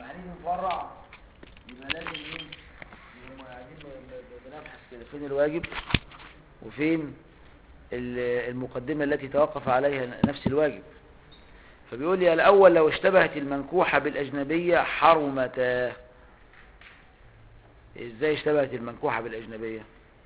هنيجي نفرع يبقى لازم ايه يبقى قاعدين ب- ب- بنبحث كده فين الواجب وفين ال- المقدمة التي توقف عليها نفس الواجب فبيقول لي الأول لو اشتبهت المنكوحة بالأجنبية حرمتا ازاي اشتبهت المنكوحة بالأجنبية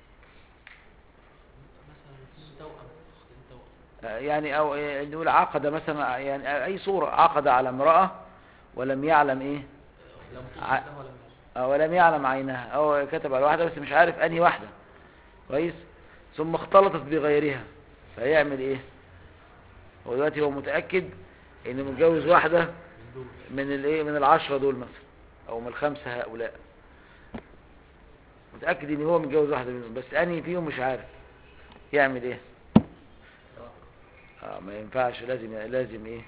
مثلا في توأم اختين توأم آه، يعني او آه، نقول عقد مثلا يعني اي صورة عقد على امرأة ولم يعلم ايه لم ع- تصل له ولم يصل أو ولم يعلم عينها او كتب على واحدة بس مش عارف انهي واحدة كويس ثم اختلطت بغيرها فيعمل ايه هو دلوقتي هو متأكد انه متجوز واحدة من دول من الايه من العشرة دول مثلا او من الخمسة هؤلاء متأكد ان هو متجوز واحدة منهم بس انهي فيهم مش عارف يعمل ايه اه ما ينفعش لازم لازم ايه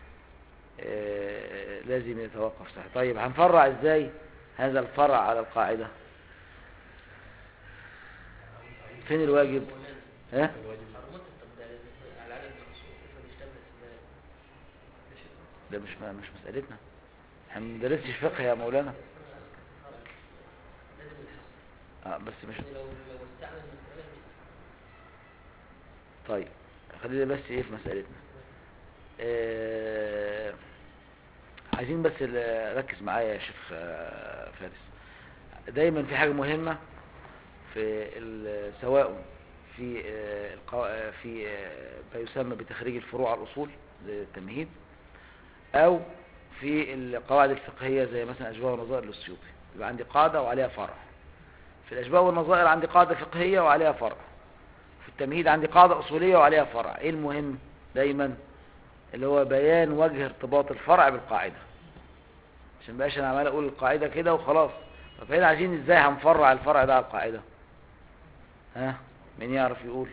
آه لازم يتوقف صح طيب هنفرع ازاي هذا الفرع على القاعدة فين الواجب ها حرمت طب ده على عدد مقصود افرض اشتبه ازاي ده مش مش مسألتنا احنا ما بندرسش فقه يا مولانا لازم الحصر اه بس مش يعني لو لو استعمل المسألة مش طيب خلينا بس ايه في مسألتنا آه عايزين بس ال- ركز معايا يا شيخ آه، فارس دايما في حاجة مهمة في ال- سواء في آه، القوا- آه، في آه، ما يسمى بتخريج الفروع على الأصول زي التمهيد أو في القواعد الفقهية زي مثلا أشباه والنظائر للسيوطي يبقى عندي قاعدة وعليها فرع في الأشباه والنظائر عندي قاعدة فقهية وعليها فرع في التمهيد عندي قاعدة أصولية وعليها فرع إيه المهم دايما اللي هو بيان وجه ارتباط الفرع بالقاعدة عشان بقاش أنا عمال أقول القاعدة كده وخلاص طب هنا عايزين إزاي هنفرع الفرع ده على القاعدة ها مين يعرف يقول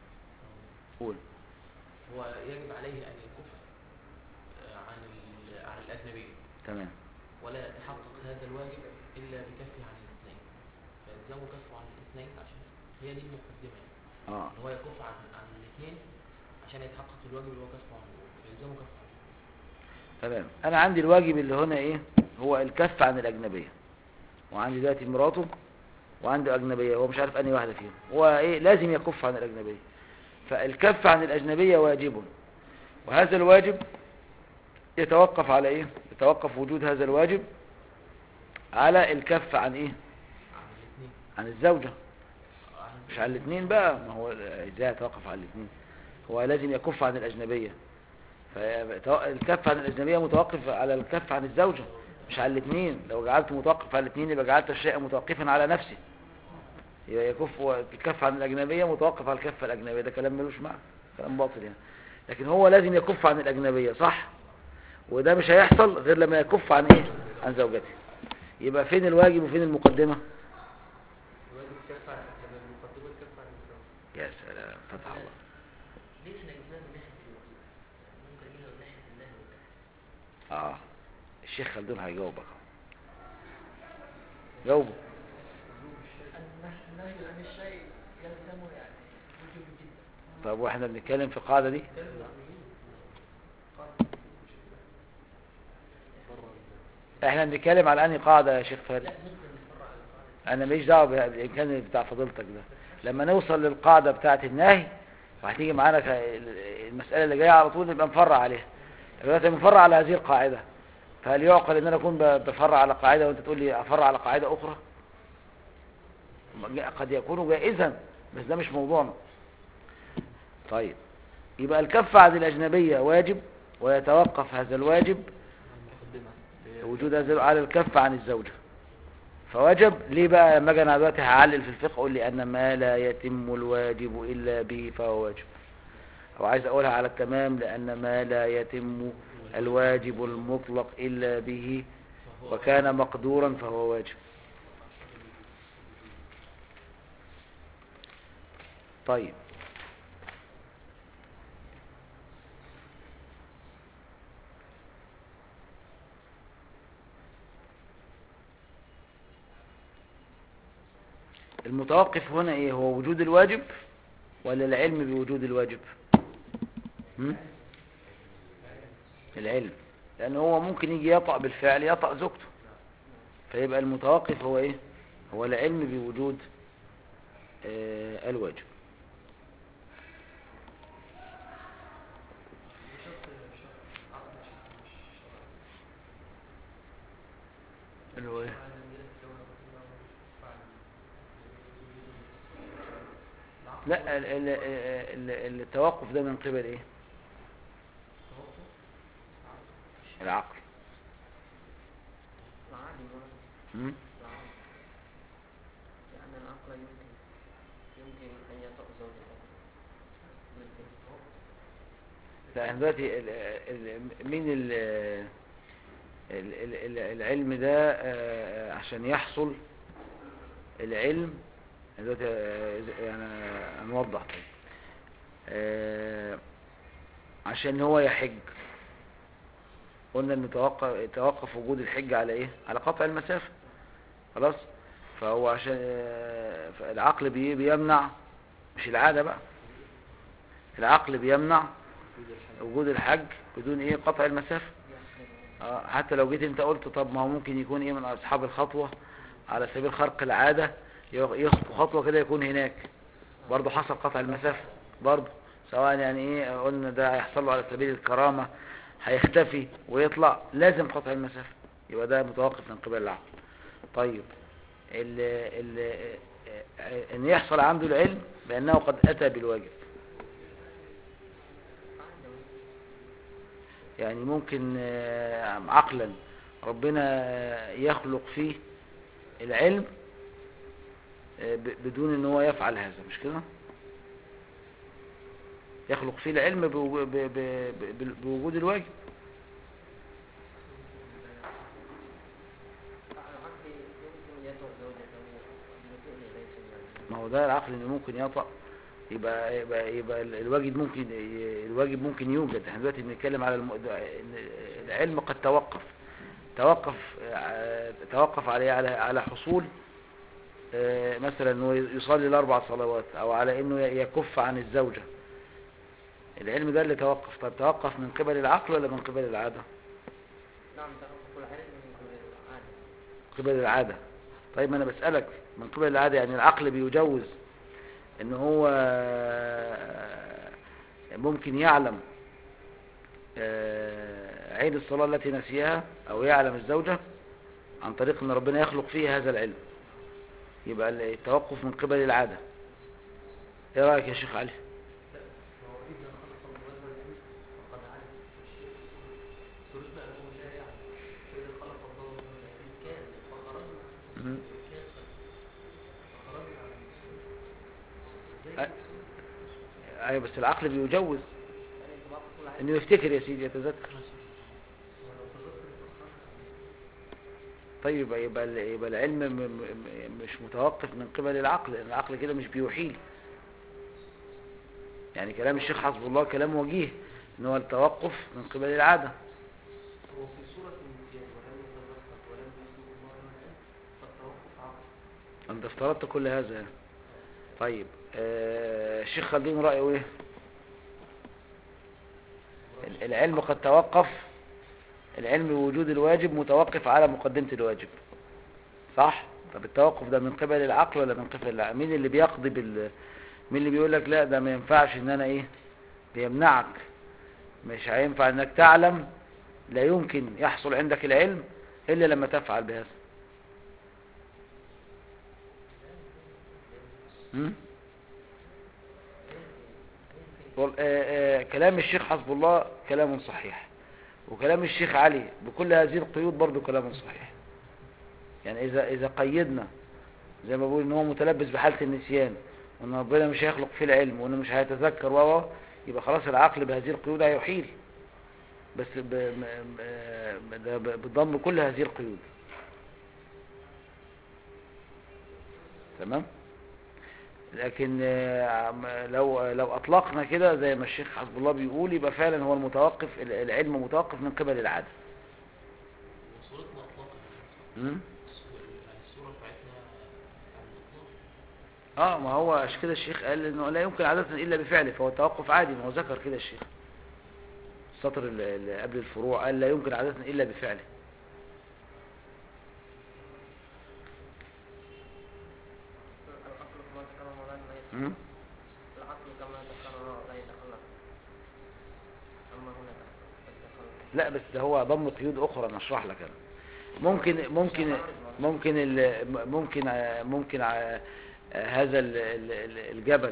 قول هو يجب عليه أن يكف آه، عن ال- عن الأجنبية تمام ولا يتحقق هذا الواجب إلا بكفه عن الاثنين فيلزمه كفه عن الاثنين عشان هي دي المقدمة يعني اه إن هو يكف عن عن الاثنين عشان يتحقق الواجب اللي هو كفه عنه فيلزمه كفه عنه تمام انا عندي الواجب اللي هنا ايه هو الكف عن الاجنبيه وعندي دلوقتي مراته وعنده اجنبيه هو مش عارف انهي واحده فيهم هو ايه لازم يكف عن الاجنبيه فالكف عن الاجنبيه واجب وهذا الواجب يتوقف على ايه يتوقف وجود هذا الواجب على الكف عن ايه عن الاثنين عن الزوجه عن مش على الاثنين بقى ما هو ازاي يتوقف على الاثنين هو لازم يكف عن الاجنبيه فالكف عن الاجنبيه متوقف على الكف عن الزوجه مش على الاثنين لو جعلت متوقف على الاثنين يبقى جعلت الشيء متوقفا على نفسه يبقى يكف الكف عن الاجنبيه متوقف على الكف الاجنبيه ده كلام ملوش معنى كلام باطل يعني لكن هو لازم يكف عن الاجنبيه صح وده مش هيحصل غير لما يكف عن ايه عن زوجته يبقى فين الواجب وفين المقدمه الواجب كف عن لما المقدمة كف عن الزوج يا سلام فتح الله ليه احنا جبناها من ناحية الوصول ممكن نجيبها من ناحية الله والتحت اه الشيخ خلدون هيجاوبك اهو. جاوبه النهي عن الشيء يلزمه يعني وجوب جدا طب واحنا بنتكلم في القاعده دي احنا بنتكلم على انهي قاعده يا شيخ فارس انا ماليش دعوه بالامكان بتاع فضيلتك ده لما نوصل للقاعده بتاعه النهي وهتيجي معانا ك- المساله اللي جايه على طول نبقى نفرع عليها دلوقتي بنفرع على هذه القاعده فهل يعقل ان انا اكون ب- بفرع على قاعده وانت تقول لي افرع على قاعده اخرى قد يكون جائزا بس ده مش موضوعنا طيب يبقى الكف عن الأجنبية واجب ويتوقف هذا الواجب المقدمة وجود هذا على الكف عن الزوجة فوجب ليه بقى لما اجي انا دلوقتي هعلل في الفقه اقول لي ان ما لا يتم الواجب الا به فهو واجب او عايز اقولها على التمام لان ما لا يتم الواجب المطلق الا به وكان مقدورا فهو واجب طيب المتوقف هنا ايه هو وجود الواجب ولا العلم بوجود الواجب هم؟ العلم لان هو ممكن يجي يطأ بالفعل يطأ زوجته فيبقى المتوقف هو ايه هو العلم بوجود آه الواجب اللي هو ايه لا ال- ال- ال- التوقف ده من قبل ايه العقل العقل برضه مم؟ العقل لأن العقل يمكن يمكن أن يطأ زوجته ممكن لا احنا دلوقتي ال- ال- مين ال ال- ال- ال- العلم ده آه، عشان يحصل العلم دلوقتي آه، يعني هنوضح طيب آه، عشان هو يحج قلنا ان توقف توقف وجود الحج على ايه على قطع المسافة خلاص فهو عشان آه، فالعقل بي- بيمنع مش العادة بقى العقل بيمنع وجود الحج بدون ايه قطع المسافة آه، حتى لو جيت انت قلت طب ما هو ممكن يكون ايه من اصحاب الخطوة على سبيل خرق العادة يخ- يخطو خطوة كده يكون هناك برضه حصل قطع المسافة برضه سواء يعني ايه قلنا ده هيحصل له على سبيل الكرامة هيختفي ويطلع لازم قطع المسافة يبقى ده متوقف من قبل العقل طيب ال ال ان يحصل عنده العلم بانه قد اتى بالواجب يعني ممكن آه، عقلا ربنا يخلق فيه العلم آه، ب- بدون ان هو يفعل هذا مش كده يخلق فيه العلم بوجو- ب- ب- ب- بوجود الواجب العقل يمكن يطأ زوجته بفعل ليس من ما هو ده العقل انه ممكن يطأ يبقى يبقى يبقى ال- الواجب ممكن ي- الواجب ممكن يوجد احنا دلوقتي بنتكلم على الم... ده- إن العلم قد توقف توقف آه، توقف عليه على على حصول آه، مثلا انه يصلي الاربع صلوات او على انه ي- يكف عن الزوجة العلم ده اللي توقف طب توقف من قبل العقل ولا من قبل العادة نعم توقف العلم من قبل العادة قبل العادة طيب ما انا بسألك من قبل العادة يعني العقل بيجوز ان هو ممكن يعلم آه، عين الصلاة التي نسيها او يعلم الزوجة عن طريق ان ربنا يخلق فيه هذا العلم يبقى التوقف من قبل العادة ايه رأيك يا شيخ علي هو إذا خلق الله العلم فقد علم سورة بقى هو لا يعلم وإذا خلق الله العلم كان فخرجنا مهم. كان فخرجنا على أ- ايوه بس العقل بيجوز يعني توقف العلم انه يفتكر يا سيدي يتذكر طيب يبقى يبقى ال- يبقى العلم م- م- مش متوقف من قبل العقل لأن العقل كده مش بيحيل يعني كلام الشيخ حسب الله كلام وجيه ان هو التوقف من قبل العادة هو في سورة النسيان ولم يتذكر ولم يخلق الله العلم فالتوقف عقل انت افترضت كل هذا يعني. طيب آه الشيخ خلدون رأيه ايه ال- العلم قد توقف العلم بوجود الواجب متوقف على مقدمة الواجب صح طب التوقف ده من قبل العقل ولا من قبل العقل مين اللي بيقضي بال مين اللي بيقول لك لا ده ما ينفعش ان انا ايه بيمنعك مش هينفع انك تعلم لا يمكن يحصل عندك العلم الا لما تفعل بهذا هم؟ وال- آه، آه، كلام الشيخ حسب الله كلام صحيح وكلام الشيخ علي بكل هذه القيود برضو كلام صحيح يعني إذا إذا قيدنا زي ما بقول إن هو متلبس بحالة النسيان وإن ربنا مش هيخلق فيه العلم وإنه مش هيتذكر و و، يبقى خلاص العقل بهذه القيود هيحيل بس ب... م- م- ده ب- بضم كل هذه القيود تمام لكن آه، عم- لو لو اطلقنا كده زي ما الشيخ حسب الله بيقول يبقى فعلا هو المتوقف ال- العلم متوقف من قبل العاده وصورتنا اطلاقا مم؟ الصورة يعني الصورة بتاعتنا على الاطلاق اه ما هو عشان كده الشيخ قال انه لا يمكن عاده الا بفعله فهو توقف عادي ما هو ذكر كده الشيخ السطر اللي اللي قبل الفروع قال لا يمكن عادة إلا بفعله العقل كما ذكر مولانا لا يتخلف مم؟ العقل كما ذكر لا يتخلف أما هنا التخلف لا بس ده هو ضم قيود أخرى نشرح لك أنا ممكن ممكن ممكن ال ممكن ع- ممكن ع- هذا ال- ال- ال- الجبل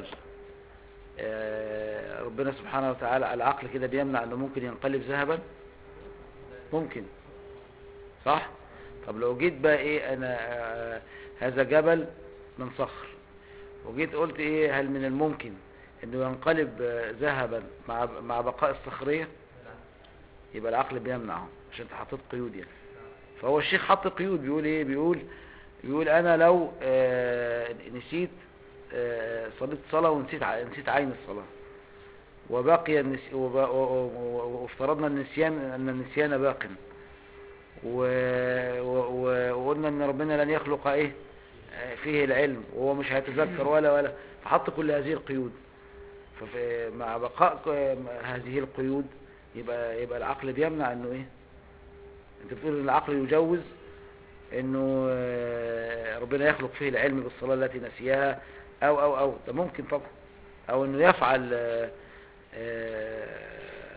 آه، ربنا سبحانه وتعالى العقل كده بيمنع انه ممكن ينقلب ذهبا ممكن صح طب لو جيت بقى ايه انا آه، هذا جبل من صخر وجيت قلت ايه هل من الممكن انه ينقلب آه، ذهبا مع مع بقاء الصخريه يبقى العقل بيمنعه عشان انت حطيت قيود يعني فهو الشيخ حط قيود بيقول ايه بيقول بيقول انا لو آه، نسيت آه، صليت صلاة ونسيت ع- نسيت عين الصلاة وبقي النس... وب... و- و- و- وافترضنا النسيان ان النسيان باق و... و... و... وقلنا ان ربنا لن يخلق ايه آه، فيه العلم وهو مش هيتذكر ولا ولا فحط كل هذه القيود فمع بقاء ك- هذه القيود يبقى يبقى العقل بيمنع انه ايه انت بتقول ان العقل يجوز انه آه، ربنا يخلق فيه العلم بالصلاة التي نسيها او او او ده ممكن طبعا او انه يفعل آه، آه،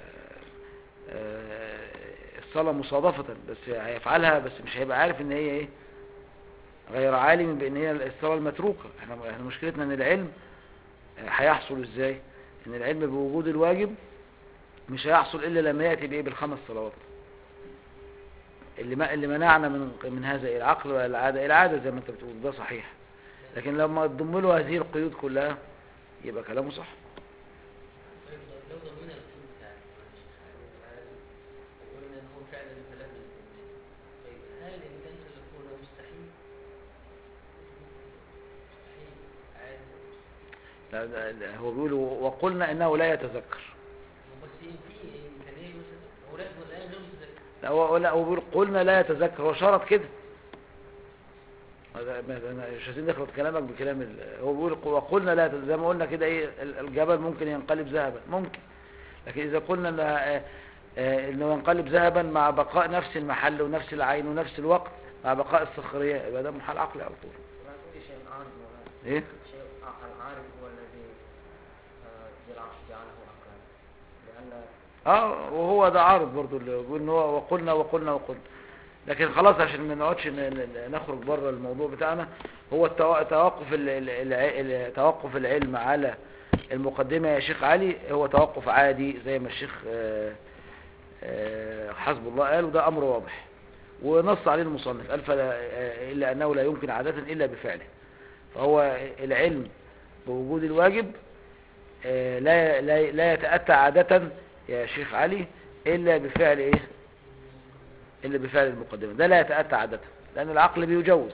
آه، الصلاة مصادفة بس هيفعلها بس مش هيبقى عارف ان هي ايه غير عالم بان هي الصلاة المتروكة احنا احنا مشكلتنا ان العلم آه، هيحصل ازاي ان العلم بوجود الواجب مش هيحصل الا لما ياتي بايه بالخمس صلوات اللي ما اللي منعنا من من هذا العقل والعاده العاده زي ما انت بتقول ده صحيح لكن لما تضم له هذه القيود كلها يبقى كلامه صح طيب لو ضمنا القيود بتاعت وقلنا ان هو فعلا ثلاثة الاثنين طيب هل ان كان تذكرنا مستحيل؟ مستحيل عادي لا- لا- لا، هو بيقول وقلنا انه لا يتذكر بس في امكانيه مثلا هو لا لا غير متذكر لا هو لا هو بيقول قلنا لا يتذكر هو شرط كده هذا- ما- أنا مش عايزين نخلط كلامك بكلام ال- هو بيقول وقلنا لا يتذكر. زي ما قلنا كده ايه ال- الجبل ممكن ينقلب ذهبا ممكن لكن اذا قلنا ان آه، آه، انه ينقلب ذهبا مع بقاء نفس المحل ونفس العين ونفس الوقت مع بقاء الصخريه يبقى ده محال عقلي على طول لا في شيء عارض مولانا ايه شيء العارض هو الذي آه، جعل- جعله عقلا لأن اه وهو ده عارض برضو اللي بيقول ان هو وقلنا وقلنا وقلنا لكن خلاص عشان ما نقعدش ن- ن- نخرج بره الموضوع بتاعنا هو التوا- توقف ال- ال- الع- ال- توقف العلم على المقدمة يا شيخ علي هو توقف عادي زي ما الشيخ آه، آه، حسب الله قال وده أمر واضح ونص عليه المصنف قال فلا آه، إلا أنه لا يمكن عادة إلا بفعله فهو العلم بوجود الواجب آه، لا لا لا يتأتى عادة يا شيخ علي إلا بفعل إيه إلا بفعل المقدمة ده لا يتأتى عادة لأن العقل بيجوز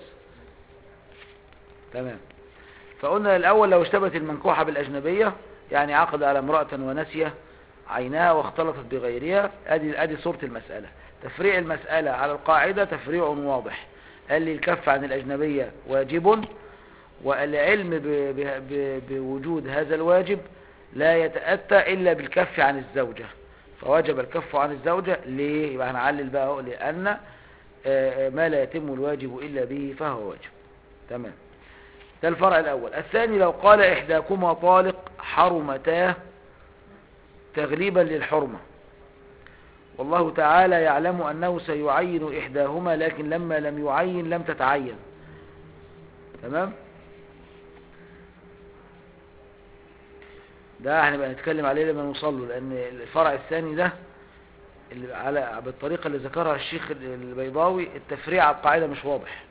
تمام فقلنا الأول لو اشتبت المنكوحة بالأجنبية يعني عقد على امرأة ونسية عينها واختلطت بغيرها ادي ادي صورة المسألة تفريع المسألة على القاعدة تفريع واضح قال لي الكف عن الأجنبية واجب والعلم ب- ب- ب- بوجود هذا الواجب لا يتأتى إلا بالكف عن الزوجة فوجب الكف عن الزوجة ليه يبقى هنعلل بقى اهو لأن آه، آه، ما لا يتم الواجب إلا به فهو واجب تمام ده الفرع الأول الثاني لو قال إحداكما طالق حرمتا تغليبا للحرمة والله تعالى يعلم أنه سيعين إحداهما لكن لما لم يعين لم تتعين تمام ده هنبقى نتكلم عليه لما نوصل له لأن الفرع الثاني ده اللي على بالطريقة اللي ذكرها الشيخ البيضاوي التفريع على القاعدة مش واضح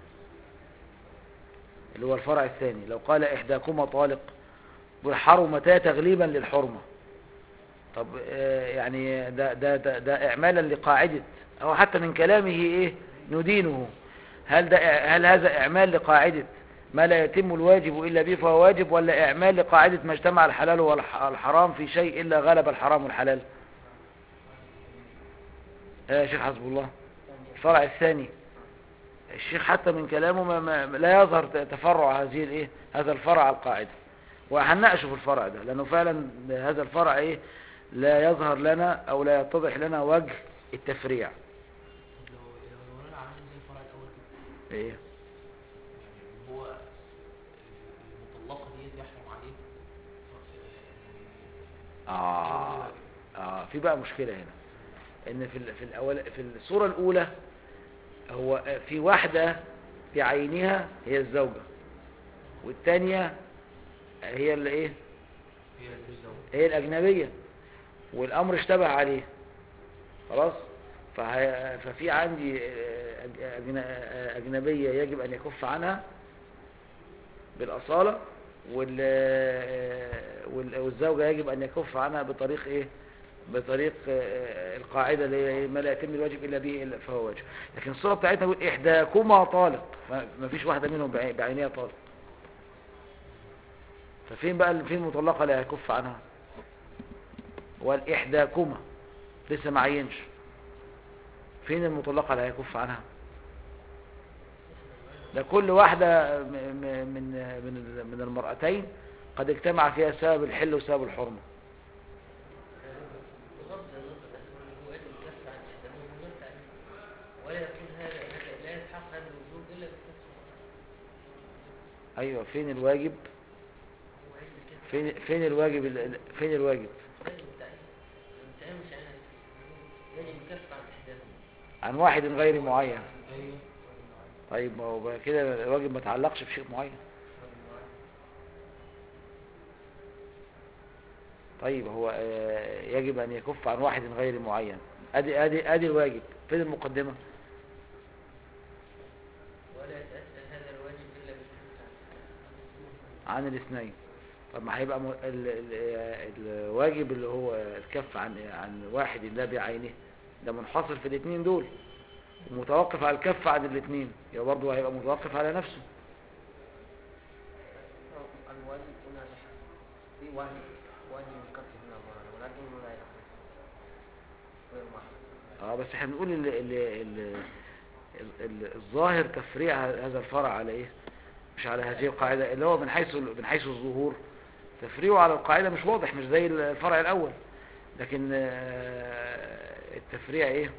اللي هو الفرع الثاني لو قال إحداكما طالق وحرمتا تغليبا للحرمة طب آه، يعني ده, ده, ده, ده إعمالا لقاعدة أو حتى من كلامه إيه ندينه هل, ده هل هذا إعمال لقاعدة ما لا يتم الواجب إلا به فهو واجب ولا إعمال لقاعدة ما اجتمع الحلال والحرام في شيء إلا غلب الحرام والحلال آه، يا شيخ حسب الله الفرع الثاني الشيخ حتى من كلامه ما ما لا يظهر تفرع هذه الايه هذا الفرع على القاعده وهنناقشه في الفرع ده لانه فعلا هذا الفرع ايه لا يظهر لنا او لا يتضح لنا وجه التفريع طب لو لو انا عاملين زي الفرع الاول كده ايه يعني هو المطلقه ديت يحرم عليه اه اه في بقى مشكلة هنا ان في ال- في الاول في الصورة الاولى هو في واحدة بعينها هي الزوجة والتانية هي اللي ايه هي الزوج هي الأجنبية والأمر اشتبه عليه خلاص فه- ففي عندي آه، أج- أجن- آه، أجنبية يجب أن يكف عنها بالأصالة وال- آه، وال- والزوجة يجب أن يكف عنها بطريق إيه بطريق آه، القاعدة اللي هي ما لا يتم الواجب إلا به إلا فهو واجب لكن الصورة بتاعتنا بيقول إحداكما طالق ما فيش واحدة منهم بعي- بعينها طالق ففين بقى فين المطلقة لا يكف عنها والإحداكما لسه ما عينش فين المطلقة اللي هيكف عنها ده كل واحدة م- م- من من من المرأتين قد اجتمع فيها سبب الحل وسبب الحرمة بغض النظر عن الوجوب الكف عن إحداهما من غير تعليم ولا يكون هذا هذا لا يتحقق هذا الوجوب إلا بالكف ايوه فين الواجب هو عايز الكف فين فين الواجب ال- فين الواجب لازم التعليم التعليم مش عن يجب الكف عن إحداهما عن واحد غير معين ايوه طيب ما هو بقى كده الواجب ما تعلقش بشيء معين طيب هو آه، يجب ان يكف عن واحد غير معين ادي ادي ادي الواجب فين المقدمة ولا يتأتى هذا الواجب إلا بالكف عن عن الاثنين طب ما هيبقى م- ال- ال- الواجب اللي هو الكف عن عن واحد لا بعينه ده منحصر في الاثنين دول ومتوقف على الكف عن الاثنين يبقى برضه هيبقى متوقف على نفسه الواجب هنا في واجب واجب الكف هنا معنا ولكن لا يحصل غير محصل اه بس احنا بنقول ال ال ال ال ال الظاهر تفريع ه- هذا الفرع على ايه مش على هذه القاعدة اللي هو من حيث ال- من حيث الظهور تفريعه على القاعدة مش واضح مش زي الفرع الاول لكن آه، التفريع ايه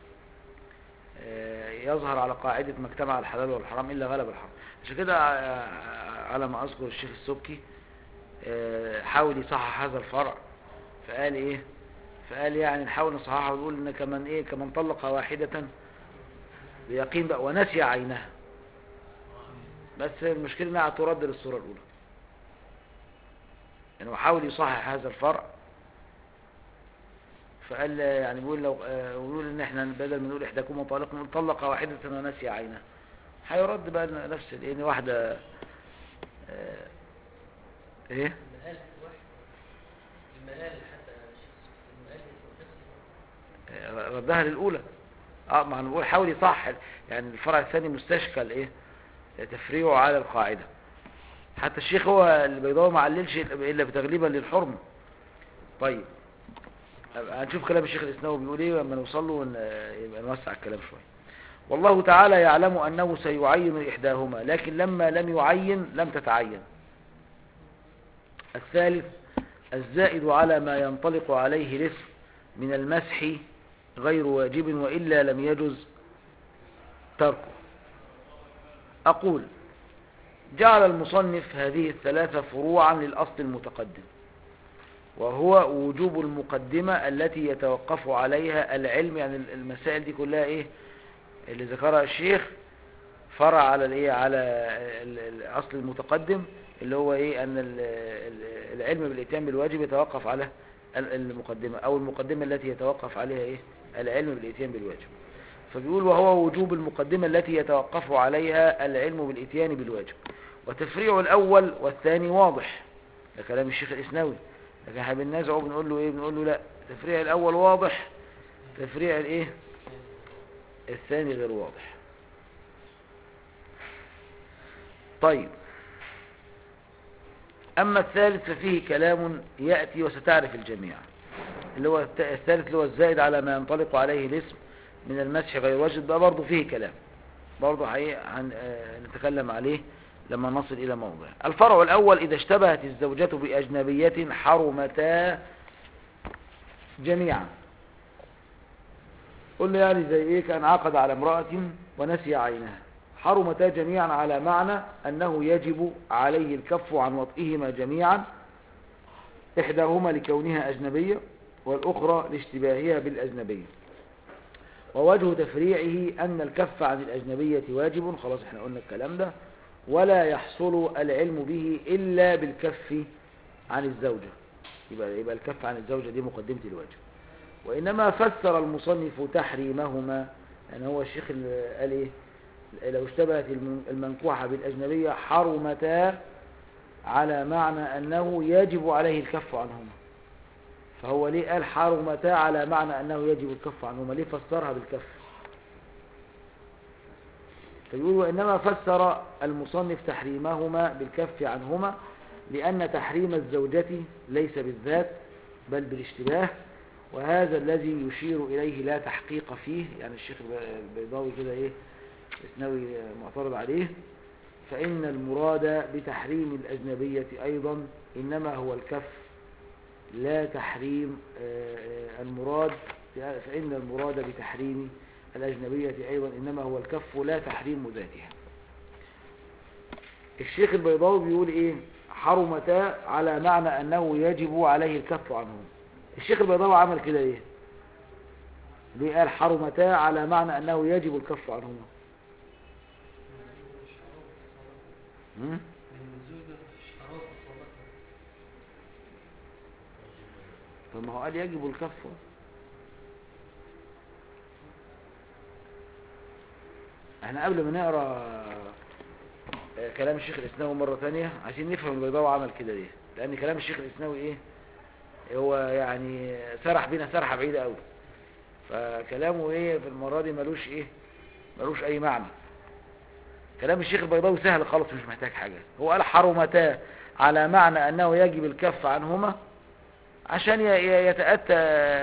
آه، يظهر على قاعدة ما اجتمع الحلال والحرام إلا غلب الحرام عشان كده آه، على ما أذكر الشيخ السبكي آه، حاول يصحح هذا الفرع فقال إيه فقال يعني نحاول نصححه ونقول إن كمان إيه كمان طلق واحدة بيقين بقى ونسي عينها بس المشكلة إنها ترد للصورة الأولى يعني هو حاول يصحح هذا الفرع فقال يعني بيقول لو آه، بيقول ان احنا بدل ما نقول احداكم طالق نقول طلق واحدة ونسي عينها هيرد بقى نفس لان واحدة آه، ايه المآل واحد المآل حتى شخص المآل نفس آه، ردها للاولى اه ما انا بقول حاول يصح يعني الفرع الثاني مستشكل ايه تفريعه على القاعدة حتى الشيخ هو البيضاوي ما عللش الا بتغليبا للحرم طيب هنشوف كلام الشيخ الاسناوي بيقول ايه لما نوصل له ون- يبقى نوسع الكلام شويه والله تعالى يعلم انه سيعين احداهما لكن لما لم يعين لم تتعين الثالث الزائد على ما ينطلق عليه الاسم من المسح غير واجب والا لم يجز تركه اقول جعل المصنف هذه الثلاثة فروعا للأصل المتقدم وهو وجوب المقدمة التي يتوقف عليها العلم يعني المسائل دي كلها ايه اللي ذكرها الشيخ فرع على الايه على ال- ال- الاصل المتقدم اللي هو ايه ان ال- ال- العلم بالاتيان بالواجب يتوقف على ال- المقدمة او المقدمة التي يتوقف عليها ايه العلم بالاتيان بالواجب فبيقول وهو وجوب المقدمة التي يتوقف عليها العلم بالاتيان بالواجب وتفريع الاول والثاني واضح ده كلام الشيخ الاسنوي لكن احنا بننازعه بنقول له ايه بنقول له لا تفريع الاول واضح تفريع الايه الثاني غير واضح طيب اما الثالث ففيه كلام يأتي وستعرف الجميع اللي هو الت- الثالث اللي هو الزائد على ما ينطلق عليه الاسم من المسح غير واجب ده برضه فيه كلام برضه حقيقة هن- آه، نتكلم عليه لما نصل إلى موضع الفرع الأول إذا اشتبهت الزوجة بأجنبية حرمتا جميعا قلنا يعني زي ايه كان عقد على امرأة ونسي عينها حرمتا جميعا على معنى انه يجب عليه الكف عن وطئهما جميعا احداهما لكونها اجنبية والاخرى لاشتباهها بالاجنبية ووجه تفريعه ان الكف عن الاجنبية واجب خلاص احنا قلنا الكلام ده ولا يحصل العلم به الا بالكف عن الزوجة يبقى, يبقى الكف عن الزوجة دي مقدمة الواجب وإنما فسر المصنف تحريمهما يعني هو الشيخ اللي قال إيه لو اشتبهت الم- المنكوحة بالأجنبية حرمتا على معنى أنه يجب عليه الكف عنهما فهو ليه قال حرمتا على معنى أنه يجب الكف عنهما ليه فسرها بالكف فيقول وإنما فسر المصنف تحريمهما بالكف عنهما لأن تحريم الزوجة ليس بالذات بل بالاشتباه وهذا الذي يشير إليه لا تحقيق فيه يعني الشيخ الب- البيضاوي كده إيه إسنوي معترض عليه فإن المراد بتحريم الأجنبية أيضا إنما هو الكف لا تحريم آه، آه، المراد فإن المراد بتحريم الأجنبية أيضا إنما هو الكف لا تحريم ذاتها الشيخ البيضاوي بيقول إيه حرمتا على معنى أنه يجب عليه الكف عنهم الشيخ البيضاوي عمل كده ليه ليه قال حرمتا على معنى أنه يجب الكف عنهما مش حرام صلاتها مم؟ لأن الزوجة مش حرام صلاتها طب ما هو قال يجب الكف احنا قبل ما نقرا آه، كلام الشيخ الاسناوي مرة تانية عشان نفهم البيضاوي عمل كده ليه لان كلام الشيخ الاسناوي ايه هو يعني سرح بينا سرحة بعيدة قوي فكلامه ايه في المرة دي ملوش ايه ملوش اي معنى كلام الشيخ البيضاوي سهل خالص مش محتاج حاجة هو قال حرمتا على معنى انه يجب الكف عنهما عشان ي- ي- يتأتى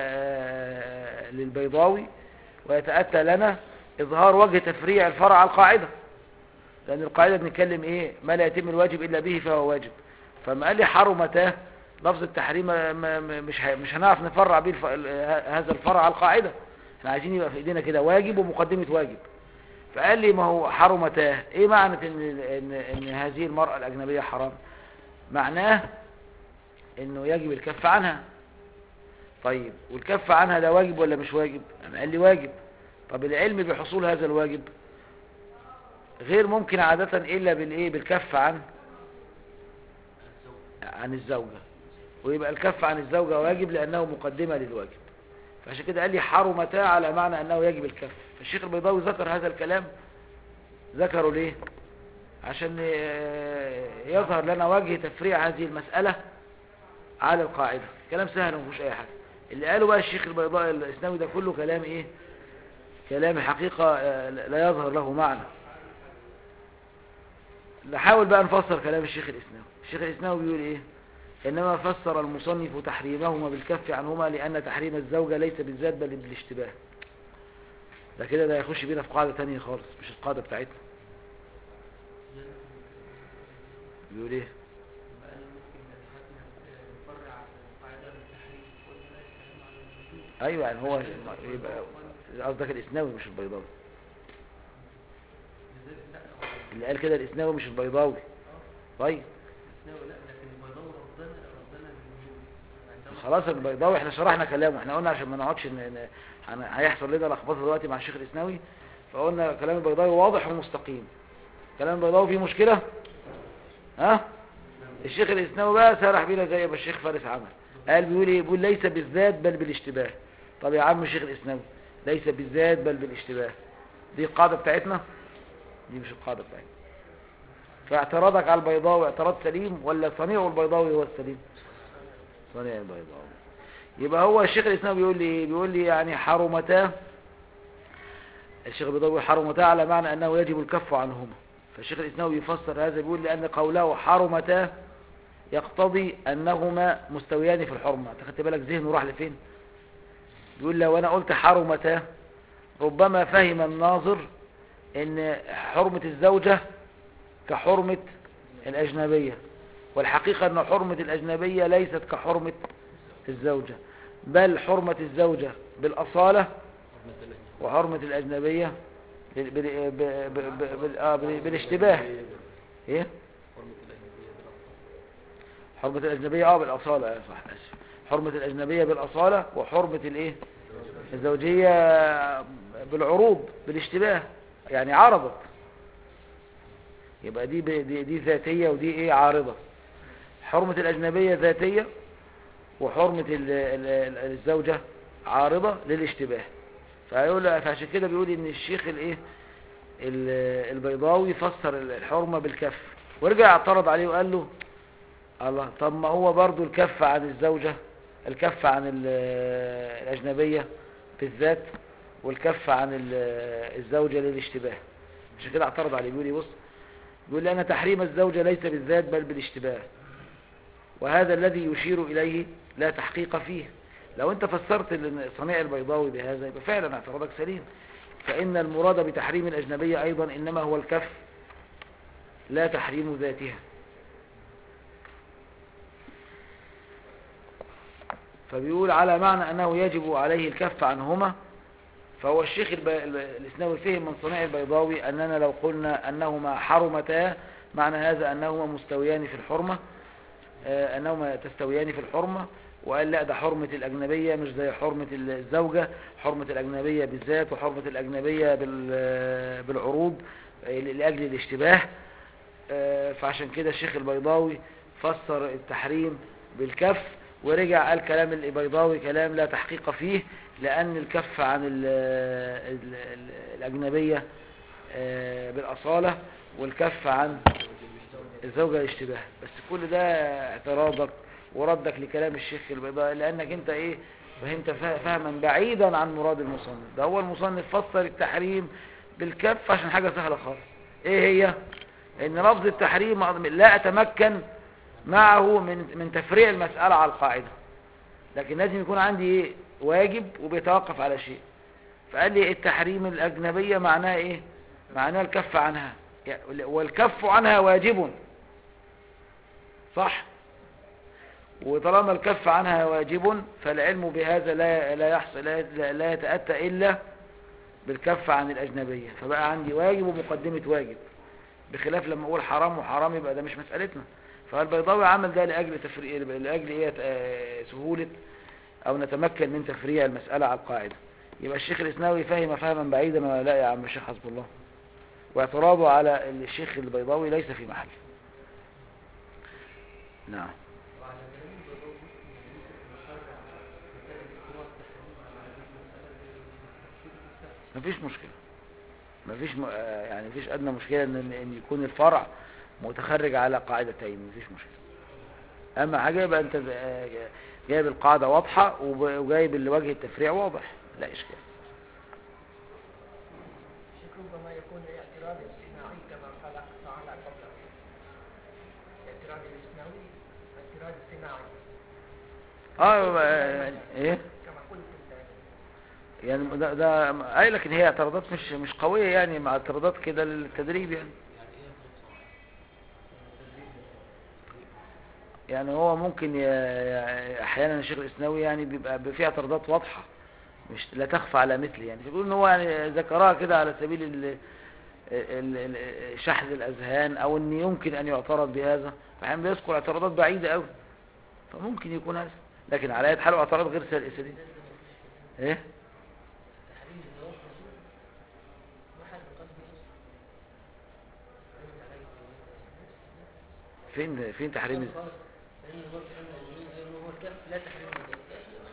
للبيضاوي ويتأتى لنا إظهار وجه تفريع الفرع على القاعدة لأن القاعدة بنتكلم إيه ما لا يتم الواجب إلا به فهو واجب فما قال لي حرمته لفظ التحريم ما- ما- مش ه- مش هنعرف نفرع به الف- ال- ه- هذا الفرع على القاعدة احنا عايزين يبقى في ايدينا كده واجب ومقدمة واجب فقال لي ما هو حرمته ايه معنى ان, إن, إن هذه المرأة الأجنبية حرام معناه انه يجب الكف عنها طيب والكف عنها ده واجب ولا مش واجب أنا قال لي واجب طب العلم بحصول هذا الواجب غير ممكن عادة الا بالايه بالكف عن عن الزوجة ويبقى الكف عن الزوجة واجب لانه مقدمة للواجب فعشان كده قال لي حرمتا على معنى انه يجب الكف فالشيخ البيضاوي ذكر هذا الكلام ذكره ليه عشان آه، يظهر لنا وجه تفريع هذه المسألة على القاعدة كلام سهل ومفيهوش اي حاجة اللي قاله بقى الشيخ البيضاء الاسناوي ده كله كلام ايه كلام حقيقة آه، لا يظهر له معنى نحاول بقى نفسر كلام الشيخ الاسناوي الشيخ الاسناوي بيقول ايه انما فسر المصنف تحريمهما بالكف عنهما لان تحريم الزوجة ليس بالذات بل بالاشتباه ده كده ده يخش بينا في قاعدة تانية خالص مش القاعدة بتاعتنا بيقول ايه يبقى أنا ممكن نتحدث نفرع القاعدة بالتحريم قلنا لا الكلام على الوجوب ايوه يعني هو يبقى قصدك الاسناوي مش البيضاوي لذلك لا هو اللي قال كده الاسناوي مش البيضاوي طيب الإسناوي لا لكن البيضاوي ردنا ردنا بالوجوب عندما خلاص البيضاوي احنا شرحنا كلامه احنا قلنا عشان ما نقعدش ن- ن- هن- هيحصل لنا لخبطه دلوقتي مع الشيخ الاسناوي فقلنا كلام البيضاوي واضح ومستقيم كلام البيضاوي فيه مشكلة ها الشيخ الاسناوي بقى سرح بينا زي ما الشيخ فارس عمل قال بيقول ايه بيقول ليس بالذات بل بالاشتباه طب يا عم الشيخ الاسناوي ليس بالذات بل بالاشتباه دي القاعدة بتاعتنا دي مش القاعدة بتاعتنا فاعتراضك على البيضاوي اعتراض سليم ولا صنيع البيضاوي هو السليم صنيع البيضاوي يبقى هو الشيخ الاسلام بيقول لي إيه؟ بيقول لي يعني حرمتا الشيخ البيضاوي حرمتا على معنى انه يجب الكف عنهما فالشيخ الاسلام يفسر هذا بيقول لان قوله حرمتا يقتضي انهما مستويان في الحرمه انت خدت بالك ذهنه راح لفين بيقول لو انا قلت حرمتا ربما فهم الناظر ان حرمه الزوجه كحرمه الاجنبيه والحقيقه ان حرمه الاجنبيه ليست كحرمه الزوجة بل حرمة الزوجة بالأصالة حرمة الأجنبي وحرمة الأجنبية بال- بال- ب- ب- ب- بال- آه، بال- بالاشتباه إيه؟ حرمة الأجنبية بالأصل حرمة الأجنبية اه بالأصالة آه، صح آسف حرمة الأجنبية بالأصالة وحرمة الإيه؟ الزوجية بالعروض بالاشتباه يعني عرضت يبقى دي ب- دي, دي ذاتية ودي إيه عارضة حرمة الأجنبية ذاتية وحرمة ال- ال- ال- الزوجة عارضة للاشتباه فيقول فعشان كده بيقول ان الشيخ الايه ال- البيضاوي فسر الحرمة بالكف ورجع اعترض عليه وقال له الله طب ما هو برضو الكف عن الزوجة الكف عن ال- الأجنبية بالذات والكف عن ال- الزوجة للاشتباه عشان كده اعترض عليه بيقول لي بص بيقول لي أنا تحريم الزوجة ليس بالذات بل بالاشتباه وهذا الذي يشير إليه لا تحقيق فيه لو انت فسرت ال- صنيع البيضاوي بهذا يبقى فعلا اعتراضك سليم فإن المراد بتحريم الأجنبية أيضا إنما هو الكف لا تحريم ذاتها فبيقول على معنى أنه يجب عليه الكف عنهما فهو الشيخ الب... ال- الإسناوي فهم من صنيع البيضاوي أننا لو قلنا أنهما حرمتا معنى هذا أنهما مستويان في الحرمة آه، أنهما تستويان في الحرمة وقال لا ده حرمة الأجنبية مش زي حرمة الزوجة حرمة الأجنبية بالذات وحرمة الأجنبية بال- بالعروض آه، لأجل الاشتباه آه، فعشان كده الشيخ البيضاوي فسر التحريم بالكف ورجع قال كلام البيضاوي كلام لا تحقيق فيه لأن الكف عن ال ال ال الأجنبية آه، بالأصالة والكف عن الزوجة الاشتباه بس كل ده اعتراضك وردك لكلام الشيخ البيضاوي لأنك انت ايه فهمت فه- فهما بعيدا عن مراد المصنف ده هو المصنف فسر التحريم بالكف عشان حاجة سهلة خالص ايه هي ان لفظ التحريم لا اتمكن معه من من تفريع المسألة على القاعدة لكن لازم يكون عندي ايه واجب وبيتوقف على شيء فقال لي التحريم الأجنبية معناها ايه معناها الكف عنها يعني والكف عنها واجب صح وطالما الكف عنها واجب فالعلم بهذا لا لا يحصل لا, لا- لا يتأتى إلا بالكف عن الأجنبية فبقى عندي واجب ومقدمة واجب بخلاف لما أقول حرام وحرام يبقى ده مش مسألتنا فالبيضاوي عمل ده لأجل تفريع لأجل إيه آه، سهولة أو نتمكن من تفريع المسألة على القاعدة يبقى الشيخ الإسناوي فهم فهما بعيدا ولا لا يا عم الشيخ حسب الله واعتراضه على الشيخ البيضاوي ليس في محل نعم وعلى كلام البيضاوي يمكن نشرع مسألة اقتراض التحريم على هذه المسألة بالتفسير بالكف مفيش مشكلة مفيش م... آه، يعني مفيش أدنى مشكلة إن... إن يكون الفرع متخرج على قاعدتين مفيش مشكلة أما حاجة يبقى أنت آه، جايب القاعدة واضحة وب- وجايب اللي وجه التفريع واضح لا إشكال شيخ ربما يكون اعتراض استثنائي كما قال تعالى قبل اعتراض الاستثنائي اعتراض استثنائي اه آه، ايه كما قلت انت يعني ده, ده اي لكن هي اعتراضات مش مش قوية يعني مع اعتراضات كده للتدريب يعني يعني هو ممكن ي... ي- احيانا الشيخ الاسناوي يعني بيبقى فيه اعتراضات واضحة مش لا تخفى على مثل يعني بيقول ان هو يعني ذكرها كده على سبيل ال... ال... ال... شحذ الاذهان او ان يمكن ان يعترض بهذا فاحيانا بيذكر اعتراضات بعيدة قوي فممكن يكون هذا لكن على اي حال اعتراض غير سديد ايه تحريم الزواج مشروع محل قصدي أنت عليك فين فين تحريم الز- لأن هو لأنه هو الكف لا تحريم الزواج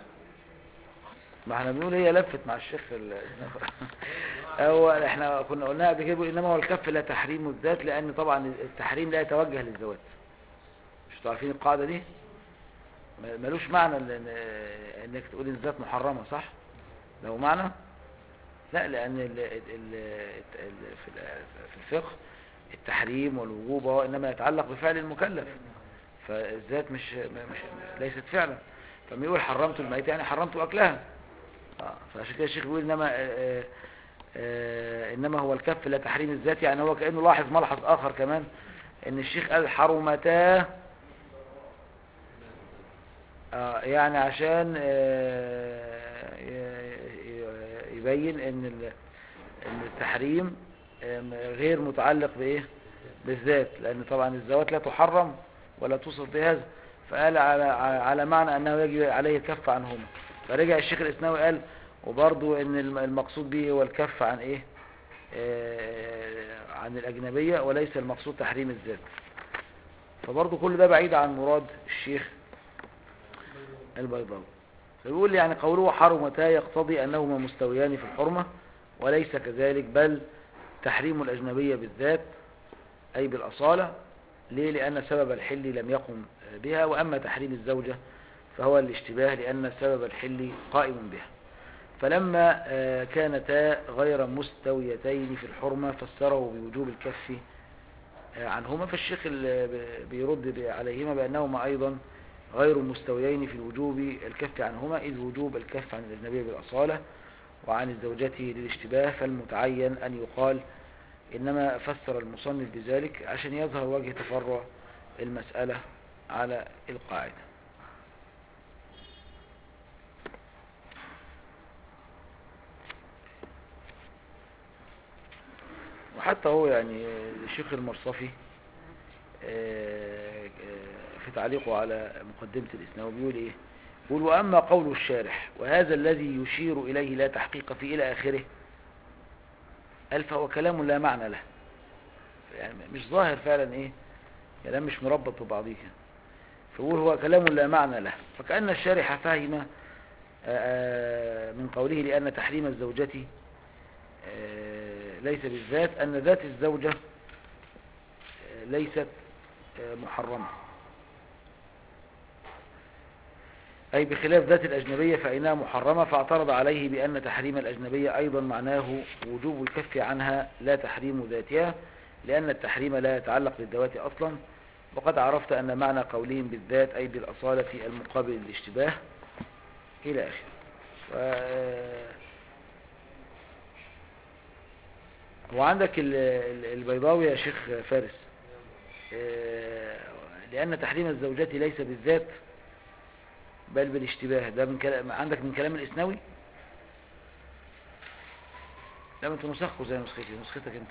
ما احنا بنقول هي لفت مع الشيخ ال... هو احنا كنا قلنا قبل كده بيقول انما هو الكف لا تحريم الذات لان طبعا التحريم لا يتوجه للزواج مش انتوا عارفين القاعده دي ما- ملوش معنى ال- ان- انك تقول ان الذات محرمه صح له معنى لا لان ال... ال... ال... ال... في ال- في الفقه التحريم والوجوب هو انما يتعلق بفعل المكلف فالذات مش مش ليست فعلا فما يقول حرمت الميت يعني حرمت اكلها آه، فعشان كده الشيخ بيقول انما آه، آه، انما هو الكف لا تحريم الذات يعني هو كانه لاحظ ملحظ اخر كمان ان الشيخ قال حرمتا آه يعني عشان آه، ي- ي- يبين ان ال- ان التحريم آم، غير متعلق بايه بالذات لان طبعا الزوات لا تحرم ولا توصف بهذا فقال على على معنى انه يجب عليه الكف عنهما فرجع الشيخ الاسناوي قال وبرضو ان الم- المقصود به هو الكف عن ايه آه، عن الاجنبيه وليس المقصود تحريم الذات فبرضو كل ده بعيد عن مراد الشيخ البيضاوي فيقول يعني قوله حرمتا يقتضي أنهما مستويان في الحرمة وليس كذلك بل تحريم الأجنبية بالذات أي بالأصالة ليه؟ لأن سبب الحل لم يقم بها وأما تحريم الزوجة فهو الاشتباه لأن سبب الحل قائم بها فلما آه، كانتا غير مستويتين في الحرمة فسره بوجوب الكف آه، عنهما فالشيخ ال- ب- بيرد ب- عليهما بأنهما أيضا غير مستويين في الوجوب الكف عنهما إذ وجوب الكف عن الأجنبية بالأصالة وعن الزوجة للاشتباه فالمتعين أن يقال إنما فسر المصنف بذلك عشان يظهر وجه تفرع المسألة على القاعدة وحتى هو يعني الشيخ المرصفي آه، آه، في تعليقه على مقدمة الإسلام بيقول إيه يقول وأما قول الشارح وهذا الذي يشير إليه لا تحقيق فيه إلى آخره قال فهو كلام لا معنى له يعني مش ظاهر فعلا إيه كلام مش مربط ببعضيه فيقول هو كلام لا معنى له فكأن الشارح فهم آه، آه، من قوله لأن تحريم الزوجة آه، ليس بالذات أن ذات الزوجة آه، ليست آه، محرمة أي بخلاف ذات الأجنبية فإنها محرمة فاعترض عليه بأن تحريم الأجنبية أيضا معناه وجوب الكف عنها لا تحريم ذاتها لأن التحريم لا يتعلق بالذوات أصلا وقد عرفت أن معنى قولهم بالذات أي بالأصالة المقابل للاشتباه إلى آخره و- وعندك ال- ال- البيضاوي يا شيخ فارس آه، لأن تحريم الزوجات ليس بالذات بل بالاشتباه ده من كلام عندك من كلام الإسنوي لا ما انت نسخه زي نسختي نسختك انت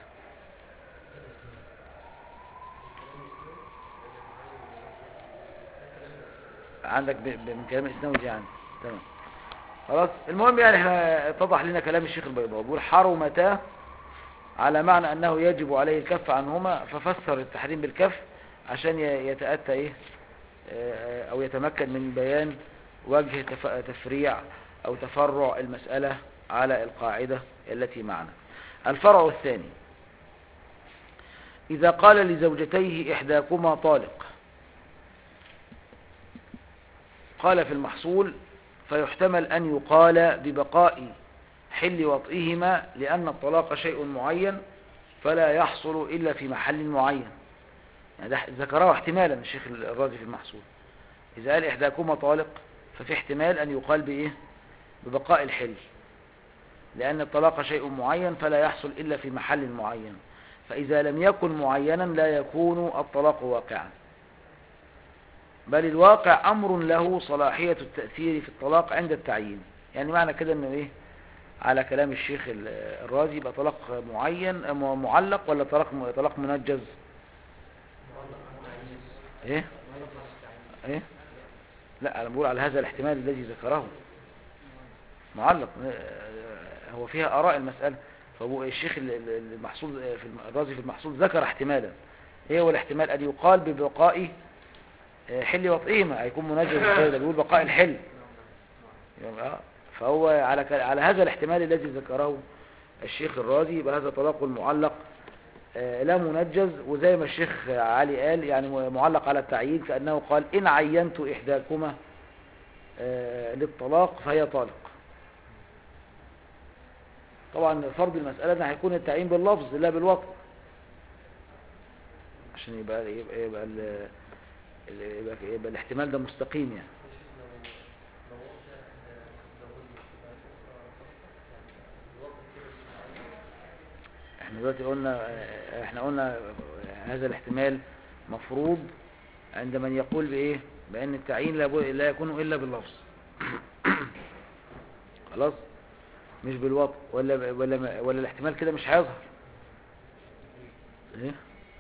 عندك ب... ب... من كلام الإسنوي دي عندي تمام خلاص المهم يعني احنا اتضح لنا كلام الشيخ البيضاوي بيقول حرمتا على معنى أنه يجب عليه الكف عنهما ففسر التحريم بالكف عشان ي- يتأتى إيه آه، أو يتمكن من بيان وجه تف- تفريع أو تفرع المسألة على القاعدة التي معنا الفرع الثاني إذا قال لزوجتيه إحداكما طالق قال في المحصول فيحتمل أن يقال ببقاء حل وطئهما لأن الطلاق شيء معين فلا يحصل إلا في محل معين يعني ده ذكره احتمالا الشيخ الرازي في المحصول إذا قال إحداكما طالق ففي احتمال أن يقال بإيه ببقاء الحل لأن الطلاق شيء معين فلا يحصل إلا في محل معين فإذا لم يكن معينا لا يكون الطلاق واقعا بل الواقع أمر له صلاحية التأثير في الطلاق عند التعيين يعني معنى كده أنه إيه على كلام الشيخ ال- الرازي يبقى طلاق معين م- معلق ولا طلاق طلاق منجز ايه ايه لا انا بقول على هذا الاحتمال الذي ذكره معلق آه، هو فيها اراء المساله فهو الشيخ ال- ال- المحصول في الم- الرازي في المحصول ذكر احتمالا ايه هو الاحتمال ان يقال ببقاء آه، حل وطئهما هيكون منجز ازاي ده بيقول بقاء الحل يبقى فهو على ك- على هذا الاحتمال الذي ذكره الشيخ الرازي يبقى هذا طلاق المعلق آه، لا منجز وزي ما الشيخ علي قال يعني معلق على التعيين كأنه قال إن عينت إحداكما آه، للطلاق فهي طالق طبعا فرض المسألة ده هيكون التعيين باللفظ لا بالوطن عشان يبقى يبقى, يبقى, ال- ال- يبقى, يبقى الاحتمال ده مستقيم يعني احنا دلوقتي قلنا احنا قلنا هذا الاحتمال مفروض عند من يقول بايه بأن التعيين لا, بو- لا يكون إلا باللفظ خلاص مش بالوطء ولا ولا ولا الاحتمال كده مش هيظهر ايه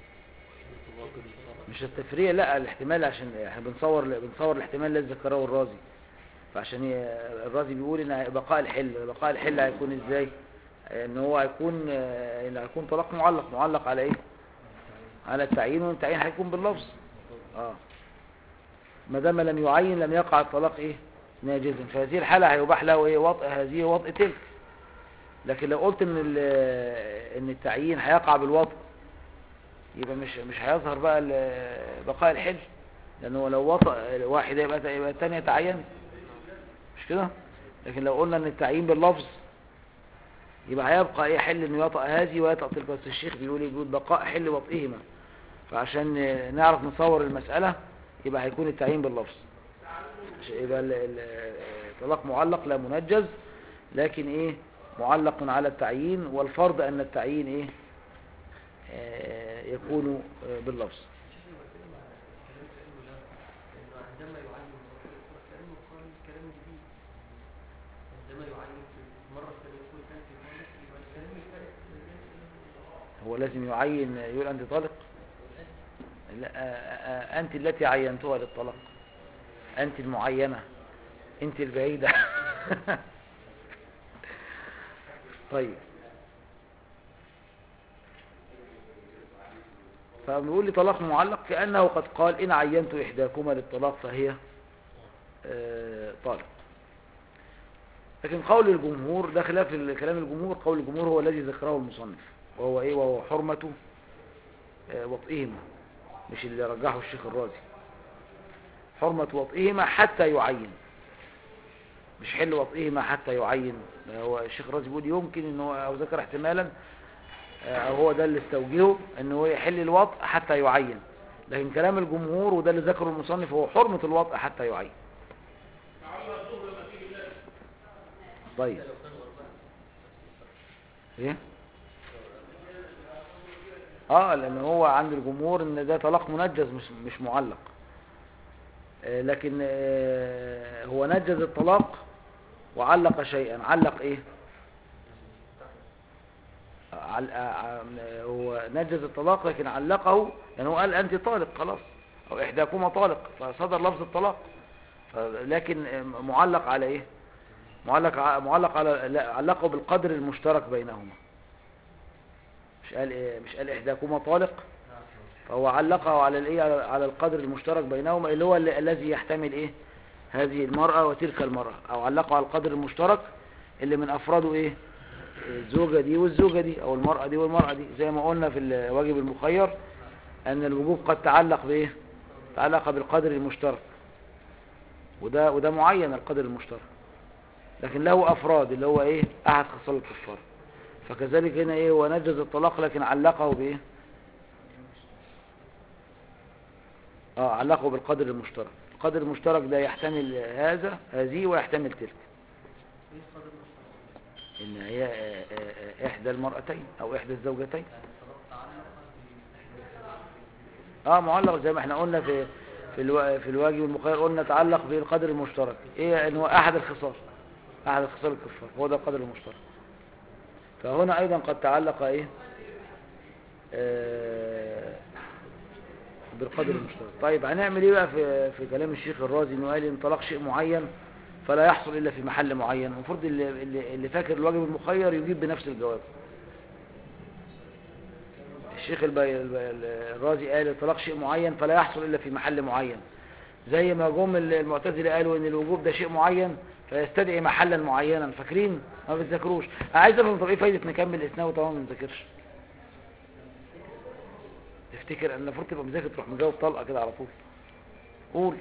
مش التفريع لا الاحتمال عشان احنا بنصور بنصور الاحتمال الذي ذكره الرازي فعشان ي- الرازي بيقول ان بقاء الحل بقاء الحل هيكون ازاي ان هو هيكون آه، ان هيكون طلاق معلق معلق على ايه على التعيين والتعيين هيكون باللفظ اه ما دام لم يعين لم يقع الطلاق ايه ناجزا فهذه الحالة هيباح له ايه وطء هذه وطء تلك لكن لو قلت ان ال- ان التعيين هيقع بالوطء يبقى مش مش هيظهر بقى ال- بقاء الحل لانه لو وطأ واحد يبقى يبقى الثاني يتعين مش كده لكن لو قلنا ان التعيين باللفظ يبقى هيبقى ايه حل انه يطأ هذه ويطأ تلك بس الشيخ بيقول إيه؟ بيقول بقاء حل وطئهما فعشان نعرف نصور المسألة يبقى هيكون التعيين باللفظ عشان يبقى ال- ال- الطلاق معلق لا منجز لكن ايه معلق على التعيين والفرض ان التعيين ايه آه، يكون آه، باللفظ شوف المسألة مع الكلام كأنه لا إنه عندما يعين كأنه قال كلام جديد عندما يعين في المرة الثانية يقول أنت طالق يبقى الكلام الفارق هو لازم يعين يقول انت طالق لا آه، آه، انت التي عينتها للطلاق انت المعينة انت البعيدة طيب فبيقول لي طلاق معلق كأنه قد قال إن عينت إحداكما للطلاق فهي آه، طالق لكن قول الجمهور ده خلاف كلام الجمهور قول الجمهور هو الذي ذكره المصنف وهو ايه وهو حرمة آه، وطئهما مش اللي رجحه الشيخ الرازي حرمة وطئهما حتى يعين مش حل وطئهما حتى يعين هو الشيخ الرازي بيقول يمكن ان هو او ذكر احتمالا آه، او هو ده اللي استوجهه ان هو يحل الوطء حتى يعين لكن كلام الجمهور وده اللي ذكره المصنف هو حرمة الوطء حتى يعين طيب لو كان غربان ايه اه لان هو عند الجمهور ان ده طلاق منجز مش مش معلق آه، لكن آه، هو نجز الطلاق وعلق شيئا علق ايه عل- آه، آه، هو نجز الطلاق لكن علقه لان هو قال انت طالق خلاص او احداكما طالق فصدر لفظ الطلاق ف- لكن آه، معلق على ايه معلق ع- معلق على لا علقه بالقدر المشترك بينهما مش قال إيه مش قال احداكما طالق فهو علقه على الايه على- على القدر المشترك بينهما اللي هو ال- الذي يحتمل ايه هذه المرأة وتلك المرأة او علقه على القدر المشترك اللي من افراده ايه الزوجة دي والزوجة دي او المرأة دي والمرأة دي زي ما قلنا في الواجب المخير ان الوجوب قد تعلق بايه تعلق بالقدر المشترك وده وده معين القدر المشترك لكن له افراد اللي هو ايه احد خصال الكفار فكذلك هنا ايه ونجز الطلاق لكن علقه بايه اه علقه بالقدر المشترك القدر المشترك ده يحتمل هذا هذه ويحتمل تلك ايه القدر المشترك؟ ان هي آه، آه، آه، احدى المرأتين او احدى الزوجتين يعني الطلاق تعلق اه معلق زي ما احنا قلنا في في الوا- في الواجب المخير قلنا تعلق بالقدر المشترك ايه ان هو احد الخصال احد خصال الكفار هو ده القدر المشترك فهنا ايضا قد تعلق ايه آه بالقدر المشترك طيب هنعمل ايه بقى في في كلام الشيخ الرازي انه قال ان طلاق شيء معين فلا يحصل الا في محل معين المفروض اللي, اللي, اللي فاكر الواجب المخير يجيب بنفس الجواب الشيخ البي... البي... الرازي قال الطلاق شيء معين فلا يحصل إلا في محل معين زي ما جم المعتزلة قالوا ان الوجوب ده شيء معين فيستدعي محلا معينا فاكرين ما بتذاكروش انا عايز افهم طب ايه فايدة نكمل اسناوي طبعا ما نذاكرش تفتكر ان المفروض تبقى مذاكر تروح مجاوب طلقة كده على طول قول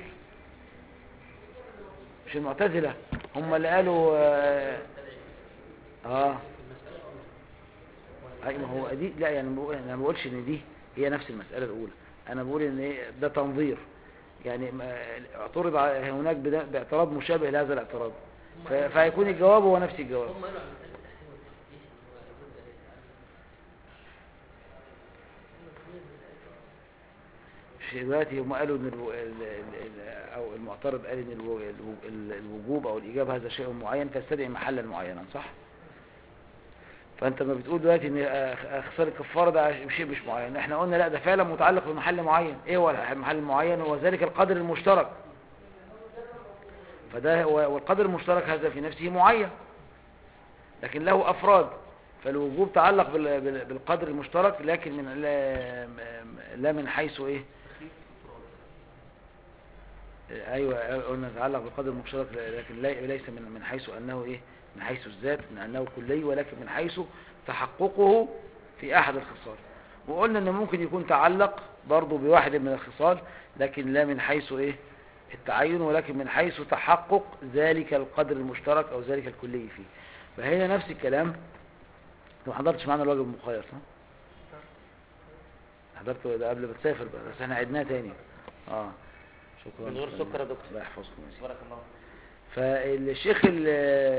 مش المعتزلة هم اللي قالوا اه, آه. اي ما هو دي لا يعني بقول انا ما بقولش ان دي هي نفس المسألة الأولى أنا بقول إن إيه ده تنظير يعني ما- اعترض على- هناك بدا- باعتراض مشابه لهذا الاعتراض ف- فهيكون الجواب هو نفس الجواب هم قالوا على مسألة التحسين والتثبيت إن هو لابد أن يتعلم. مش دلوقتي هم قالوا ان الو... ال... ال... ال... او المعترض قال ان الو... الو... ال- الوجوب او الايجاب هذا شيء معين فيستدعي محلا معينا صح فانت ما بتقول دلوقتي ان أخ- خسار الكفاره ده عش- شيء مش معين احنا قلنا لا ده فعلا متعلق بمحل معين ايه هو المحل المعين هو ذلك القدر المشترك فده هو والقدر المشترك هذا في نفسه معين لكن له افراد فالوجوب تعلق بال- بال- بالقدر المشترك لكن من لا, لا من حيث ايه ايوه قلنا يتعلق بالقدر المشترك لكن لا- ليس من من حيث انه ايه من حيث الذات من انه كلي ولكن من حيث تحققه في احد الخصال وقلنا ان ممكن يكون تعلق برضه بواحد من الخصال لكن لا من حيث ايه التعين ولكن من حيث تحقق ذلك القدر المشترك او ذلك الكلي فيه فهنا نفس الكلام انت ما حضرتش معانا الواجب المخير صح حضرته ده قبل ما تسافر بقى بس احنا عدناه تاني اه شكرا من غير شكراً. سكر يا دكتور. الله يحفظكم يا سيدي. بارك الله فالشيخ ال-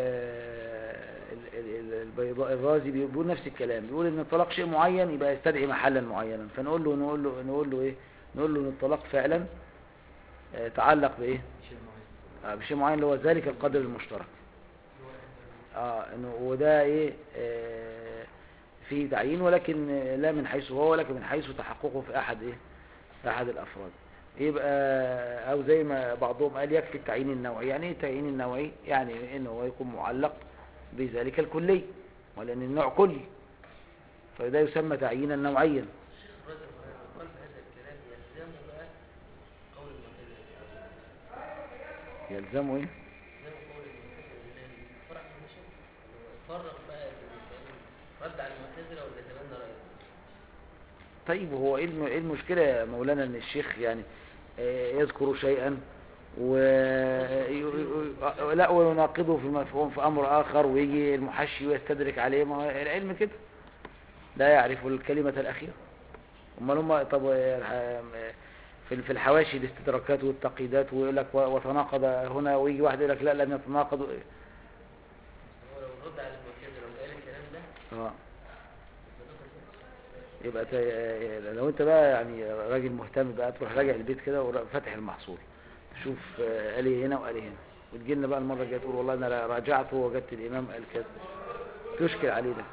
ال- ال- البيضاء الرازي بيقول نفس الكلام بيقول ان الطلاق شيء معين يبقى يستدعي محلا معينا فنقول له نقول له نقول له ايه نقول له ان الطلاق فعلا آه، تعلق بايه آه، بشيء معين اللي هو ذلك القدر المشترك اه انه وده ايه آه، فيه تعيين ولكن آه، لا من حيث هو ولكن من حيث تحققه في احد ايه في احد الافراد يبقى او زي ما بعضهم قال يكفي التعيين النوعي يعني ايه التعيين النوعي يعني انه هو يكون معلق بذلك الكلي ولان النوع كلي فده يسمى تعيينا نوعيا الشيخ الرازي قال بهذا الكلام يلزمه بقى قول المعتزلة يلزمه ايه يلزمه قول المعتزلة اللي فرع من المشاكل فرق بقى رد على المعتزلة ولا تبنى رأيه طيب وهو ايه الم- إيه المشكلة يا مولانا ان الشيخ يعني آه، يذكر شيئا و ي- ي- لا ويناقضه في مفهوم في امر اخر ويجي المحشي ويستدرك عليه ما هو العلم كده لا يعرف الكلمة الاخيرة امال هم طب آه، في في الحواشي الاستدراكات والتقييدات ويقول لك و- وتناقض هنا ويجي واحد يقول لك لا لم يتناقض هو لو رد على المعتزلة وقال الكلام ده اه يبقى ت- لو انت بقى يعني راجل مهتم بقى تروح راجع البيت كده وفاتح المحصول شوف آه، قال ايه هنا وقال ايه هنا وتجي لنا بقى المره الجايه تقول والله انا راجعت ووجدت الامام قال كذا تشكل عليه ده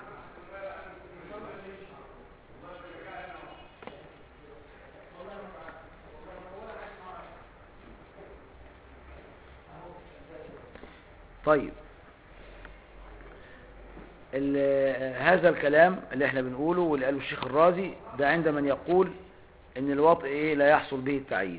طيب ال- هذا الكلام اللي احنا بنقوله واللي قاله الشيخ الرازي ده عند من يقول ان الوطء ايه لا يحصل به التعيين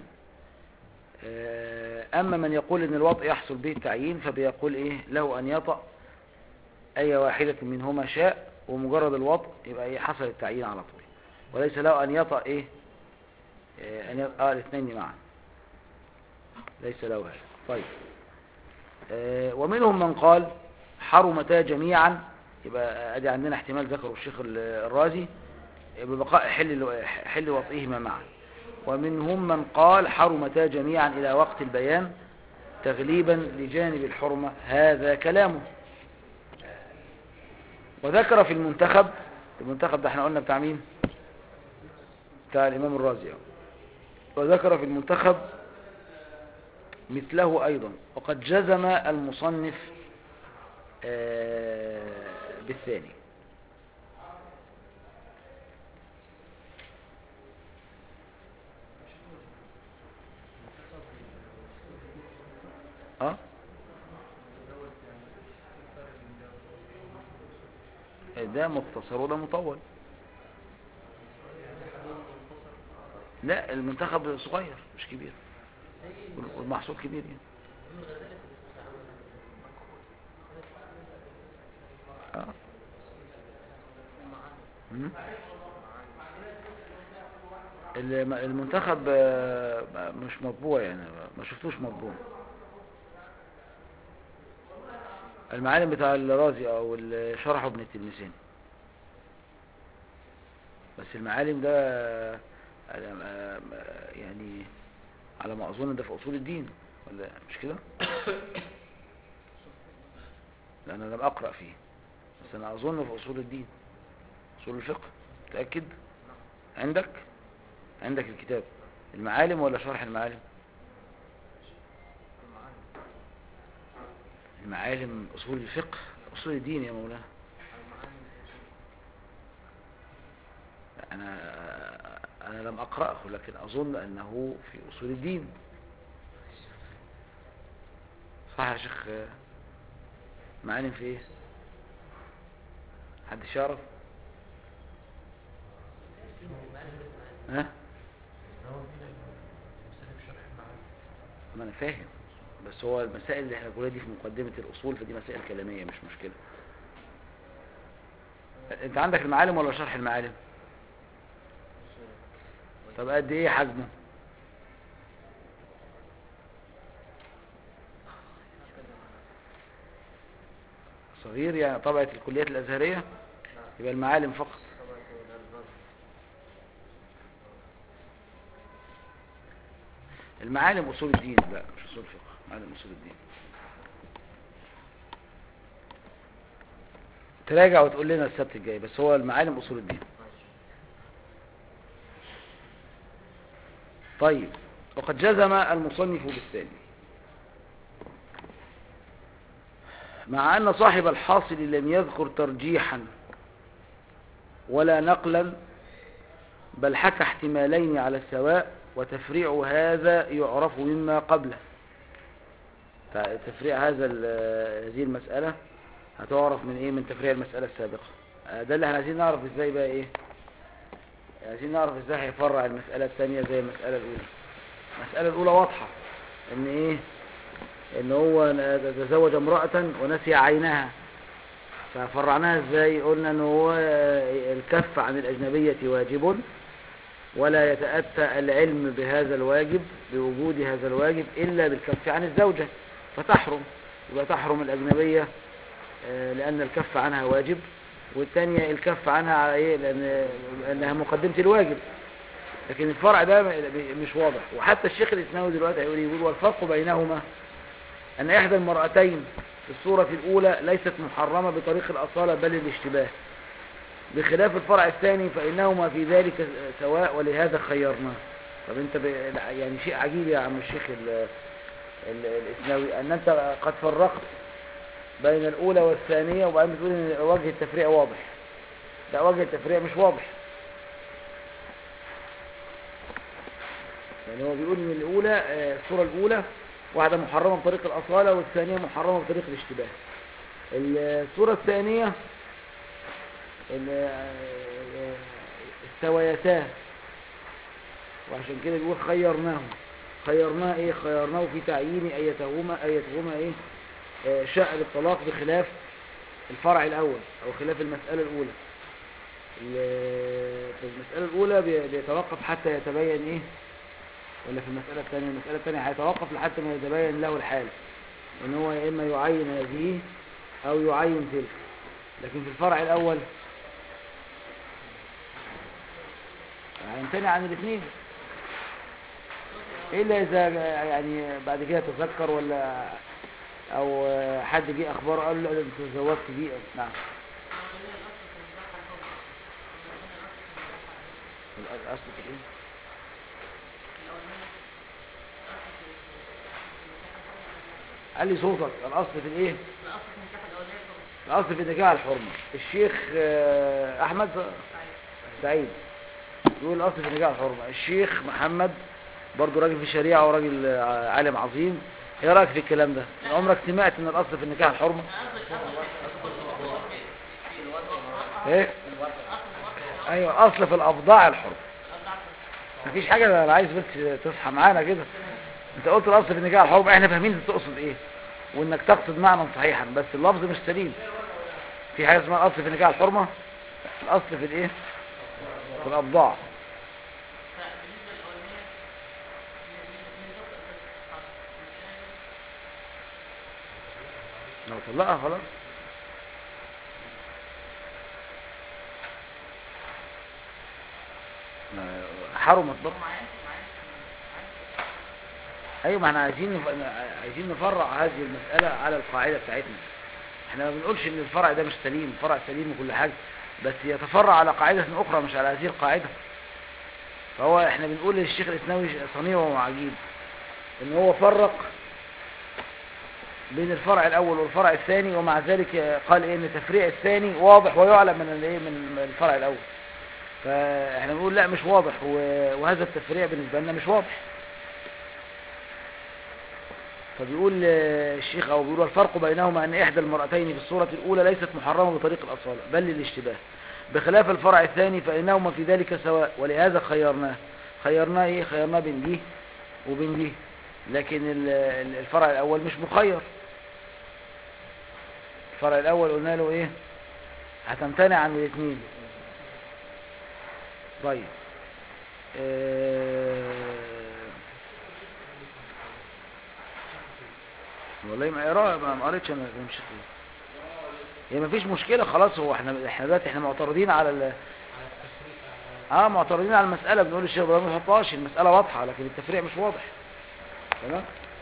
آه، اما من يقول ان الوطء يحصل به التعيين فبيقول ايه له ان يطأ اي واحدة منهما شاء ومجرد الوطء يبقى ايه حصل التعيين على طول وليس له ان يطأ ايه آه، ان يطأ آه الاثنين معا ليس له هذا طيب آه، ومنهم من قال حرمتا جميعا يبقى ادي عندنا احتمال ذكره الشيخ ال- الرازي ببقاء حل حل وطئهما معا ومنهم من قال حرمتا جميعا الى وقت البيان تغليبا لجانب الحرمة هذا كلامه وذكر في المنتخب المنتخب ده احنا قلنا بتاع مين بتاع الامام الرازي أهو. وذكر في المنتخب مثله أيضا وقد جزم المصنف آه، بالثاني اه ده مختصر وده مطول لا المنتخب صغير مش كبير والمحصول كبير يعني آه. مم. الم- المنتخب آه، مش مطبوع يعني ما شفتوش مطبوع المعالم بتاع الرازي او اللي شرحه ابن التلمسين بس المعالم ده آه، آه، يعني على ما اظن ده في اصول الدين ولا مش كده لا انا لم اقرا فيه بس انا اظن في اصول الدين اصول الفقه متاكد عندك عندك الكتاب المعالم ولا شرح المعالم المعالم المعالم أصول الفقه أصول الدين يا مولانا المعالم أنا أنا لم أقرأه لكن أظن أنه في أصول الدين صح يا شيخ معالم في إيه حد يعرف ها ما أنا فاهم بس هو المسائل اللي احنا بنقولها دي في مقدمة الأصول فدي مسائل كلامية مش مشكلة انت عندك المعالم ولا شرح المعالم طب قد ايه حجمه صغير يعني طبعة الكليات الأزهرية يبقى المعالم فقط طبعا النظر المعالم أصول الدين لا مش أصول الفقه معالم أصول الدين تراجع وتقول لنا السبت الجاي بس هو المعالم أصول الدين ماشي طيب وقد جزم المصنف بالثاني مع أن صاحب الحاصل لم يذكر ترجيحا ولا نقلا بل حكى احتمالين على السواء وتفريع هذا يعرف مما قبله تع- تفريع هذا ال- هذه المسألة هتعرف من ايه من تفريع المسألة السابقة آه، ده اللي احنا عايزين نعرف ازاي بقى ايه عايزين نعرف ازاي هيفرع المسألة الثانية زي المسألة الأولى المسألة الأولى واضحة ان ايه ان هو تزوج امرأة ونسي عينها ففرعناها ازاي قلنا ان هو الكف عن الأجنبية واجب ولا يتأتى العلم بهذا الواجب بوجود هذا الواجب إلا بالكف عن الزوجة فتحرم يبقى تحرم الأجنبية آه، لأن الكف عنها واجب والثانية الكف عنها على إيه لأن لأنها مقدمة الواجب لكن الفرع ده م- مش واضح وحتى الشيخ الإسلامي دلوقتي هيقول يقول والفرق بينهما أن إحدى المرأتين في الصورة الأولى ليست محرمة بطريق الأصالة بل الاشتباه بخلاف الفرع الثاني فإنهما في ذلك سواء ولهذا خيرناه طب انت ب... يعني شيء عجيب يا عم الشيخ ال... ال... الإسناوي أن أنت قد فرقت بين الأولى والثانية وبعدين بتقول إن وجه التفريع واضح لا وجه التفريع مش واضح يعني هو بيقول إن الأولى آه، الصورة الأولى واحدة محرمة بطريق الأصالة والثانية محرمة بطريق الاشتباه الصورة الثانية ال- آه، استويتا وعشان كده بيقول خيرناه خيرناه ايه خيرناه في تعيين ايتهما ايتهما ايه آه، شاء للطلاق بخلاف الفرع الاول او خلاف المسألة الاولى ال- في المسألة الاولى بي- بيتوقف حتى يتبين ايه ولا في المسألة الثانية المسألة الثانية هيتوقف لحتى ما يتبين له الحال ان هو يا اما يعين هذه او يعين تلك لكن في الفرع الاول هيمتنع عن الاثنين الا اذا يعني بعد كده تذكر ولا او حد جه اخبار قال له انت تزوجت دي نعم الاصل في ايه قال لي صوتك الاصل في الايه الاصل في نكاح الحرمه الشيخ آه، احمد سعيد يقول الاصل في نكاح الحرمه الشيخ محمد برضه راجل في الشريعه وراجل آه، عالم عظيم ايه رايك في الكلام ده عمرك سمعت ان الاصل في النكاح الحرمه ايه ايوه اصل في الافضاع الحرمه مفيش حاجه انا عايز بس تصحى معانا كده انت قلت الاصل في النكاح الحرمه احنا فاهمين انت تقصد ايه وانك تقصد معنى صحيحا بس اللفظ مش سليم في حاجه اسمها الاصل في نكاح الحرمه الاصل في الايه في الابضاع لو طلقها خلاص ما- حرمت برضه ايوه ما احنا عايزين نف... عايزين نفرع هذه المسألة على القاعدة بتاعتنا احنا ما بنقولش ان الفرع ده مش سليم الفرع سليم وكل حاجة بس يتفرع على قاعدة اخرى مش على هذه القاعدة فهو احنا بنقول للشيخ الاسناوي صنيع وعجيب ان هو فرق بين الفرع الاول والفرع الثاني ومع ذلك قال ايه ان تفريع الثاني واضح ويعلم من الايه من الفرع الاول فاحنا بنقول لا مش واضح و- وهذا التفريع بالنسبه لنا مش واضح فبيقول آه، الشيخ او بيقول الفرق بينهما ان احدى المرأتين في الصورة الاولى ليست محرمة بطريق الاصالة بل للاشتباه بخلاف الفرع الثاني فانهما في ذلك سواء ولهذا خيرناه خيرناه ايه خيرناه بين دي وبين دي لكن ال- ال- الفرع الاول مش مخير الفرع الاول قلنا له ايه هتمتنع عن الاثنين طيب آه، والله ما قرا ما ما قريتش انا مش هي ما فيش مشكله خلاص هو احنا احنا دلوقتي احنا معترضين على ال... اه معترضين على المساله بنقول الشيخ ابراهيم ما يحطهاش المساله واضحه لكن التفريع مش واضح تمام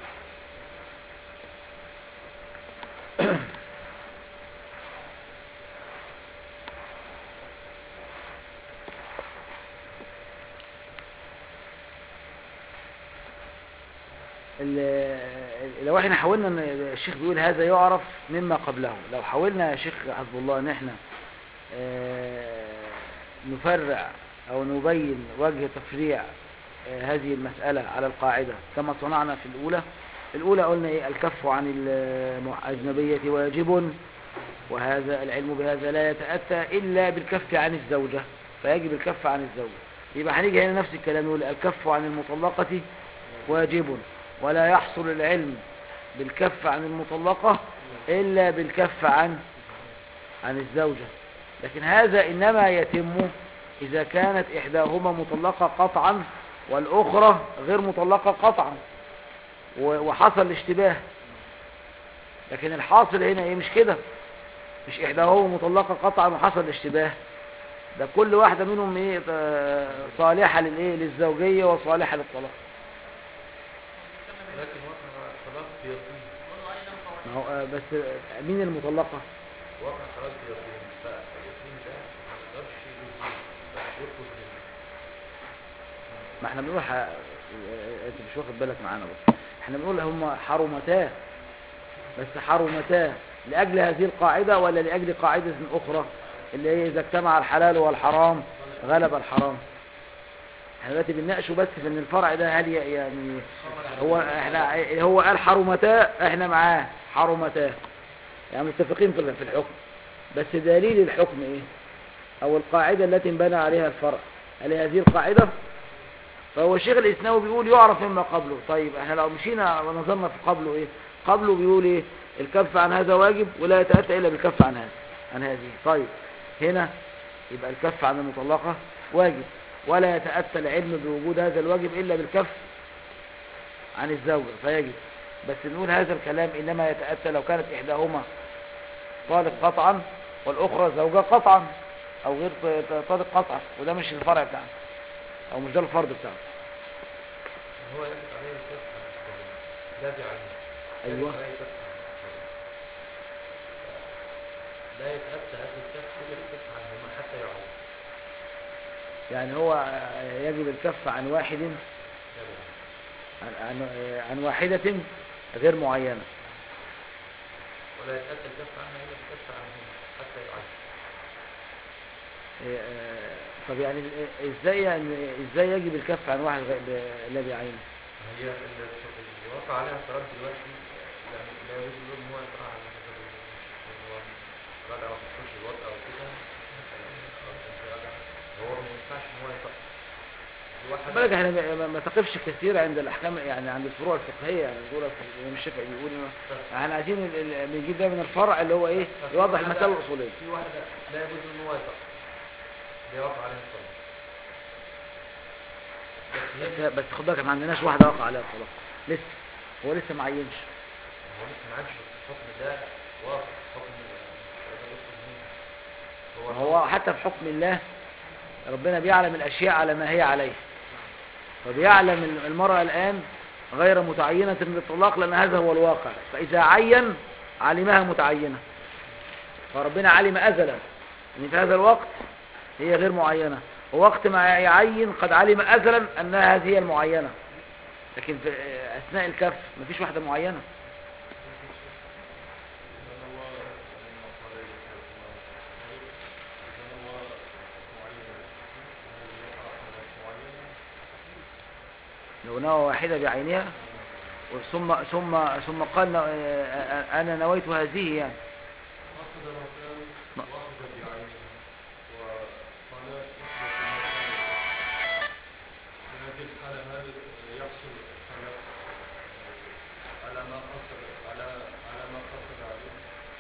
ال- ال- لو احنا حاولنا ان الشيخ بيقول هذا يعرف مما قبله لو حاولنا يا شيخ حسب الله ان احنا آه، نفرع او نبين وجه تفريع آه، هذه المسألة على القاعدة كما صنعنا في الأولى الأولى قلنا إيه الكف عن الأجنبية واجب وهذا العلم بهذا لا يتأتى إلا بالكف عن الزوجة فيجب الكف عن الزوجة يبقى هنيجي هنا نفس الكلام يقول الكف عن المطلقة واجب ولا يحصل العلم بالكف عن المطلقة إلا بالكف عن عن الزوجة لكن هذا إنما يتم إذا كانت إحداهما مطلقة قطعا والأخرى غير مطلقة قطعا و- وحصل الاشتباه لكن الحاصل هنا إيه مش كده مش إحداهما مطلقة قطعا وحصل الاشتباه ده كل واحدة منهم إيه آه، صالحة للإيه للزوجية وصالحة للطلاق لكن وقع خلاص بيقين ما هو آه، بس آه، مين المطلقة وقع خلاص بيقين فاليقين ده ما يقدرش يزيد يطلب منه ما احنا بنقول ح... اه، انت مش واخد بالك معانا بس احنا بنقول هم حرمتا بس حرمتا لأجل هذه القاعدة ولا لأجل قاعدة أخرى اللي هي إذا اجتمع الحلال والحرام غلب الحرام احنا دلوقتي بنناقشه بس في ان الفرع ده هل ي- يعني هو احنا هو قال حرمتا احنا معاه حرمتا يعني متفقين في في الحكم بس دليل الحكم ايه او القاعدة التي انبنى عليها الفرع هل هي هذه القاعدة فهو الشيخ الإسناوي بيقول يعرف مما قبله طيب احنا لو مشينا ونظرنا في قبله ايه قبله بيقول ايه الكف عن هذا واجب ولا يتأتى إلا بالكف عن هذا عن هذه طيب هنا يبقى الكف عن المطلقة واجب ولا يتأتى العلم بوجود هذا الواجب إلا بالكف عن الزوجة فيجب بس نقول هذا الكلام إنما يتأتى لو كانت إحداهما طالق قطعا والأخرى زوجة قطعا أو غير ط- ط- طالق قطعا وده مش الفرع بتاعنا أو مش ده الفرض بتاعنا هو يجب عليه الكف عن الزوجين ده بعينه أيوة. يجب عليه الكف عن الزوجين. لا يتأتى هذا الكف إلا بالكف عنهما حتى يعلم يعني هو يجب الكف عن واحد عن, عن, عن واحدة غير معينة ولا يتأتى الكف عنها إلا بالكف عنهما حتى يعلم إيه، آه، طب يعني ازاي يعني ازاي يجب الكف عن واحد غير- ب- لا بعينه هي اللي اللي وقع عليها قرار دلوقتي يعني لا يجوز له ان هو يقرا على هذا ال- هو راجع ما تخش الوضع او كده أو كان راجع هو ما ينفعش ان هو يقرا في واحد بالك احنا ما- ما- ما تقفش كثير عند الاحكام يعني عند الفروع الفقهيه يعني بيقول لك الامام الشافعي بيقول إنه احنا عايزين ال- ال- بنجيب ده من الفرع اللي هو ايه يوضح المساله الاصوليه في واحده لا يجوز ان هو يقرا دي وقع عليها الطلاق بس هي بس, بس خد بالك ما عندناش واحده وقع عليها الطلاق لسه هو لسه ما عينش هو لسه ما عادش الحكم ده واقع حكم الشهاده يطلب منه هو حتى في حكم الله ربنا بيعلم الأشياء على ما هي عليه فبيعلم المرأة الآن غير متعينة للطلاق لأن هذا هو الواقع فإذا عين علمها متعينة فربنا علم أزلا أن في هذا الوقت هي غير معينة ووقت ما يعين قد علم أزلا أنها هذه هي المعينة لكن في أثناء الكف مفيش واحدة معينة لو نوى واحدة بعينها ثم ثم ثم قال ن- آه، أنا نويت هذه يعني أخذ مكان ما- وأخذ بعينه وقال يحدث المكان في هذه الحالة هل يحصل الخلاف على ما قصد على على ما قصد عليه؟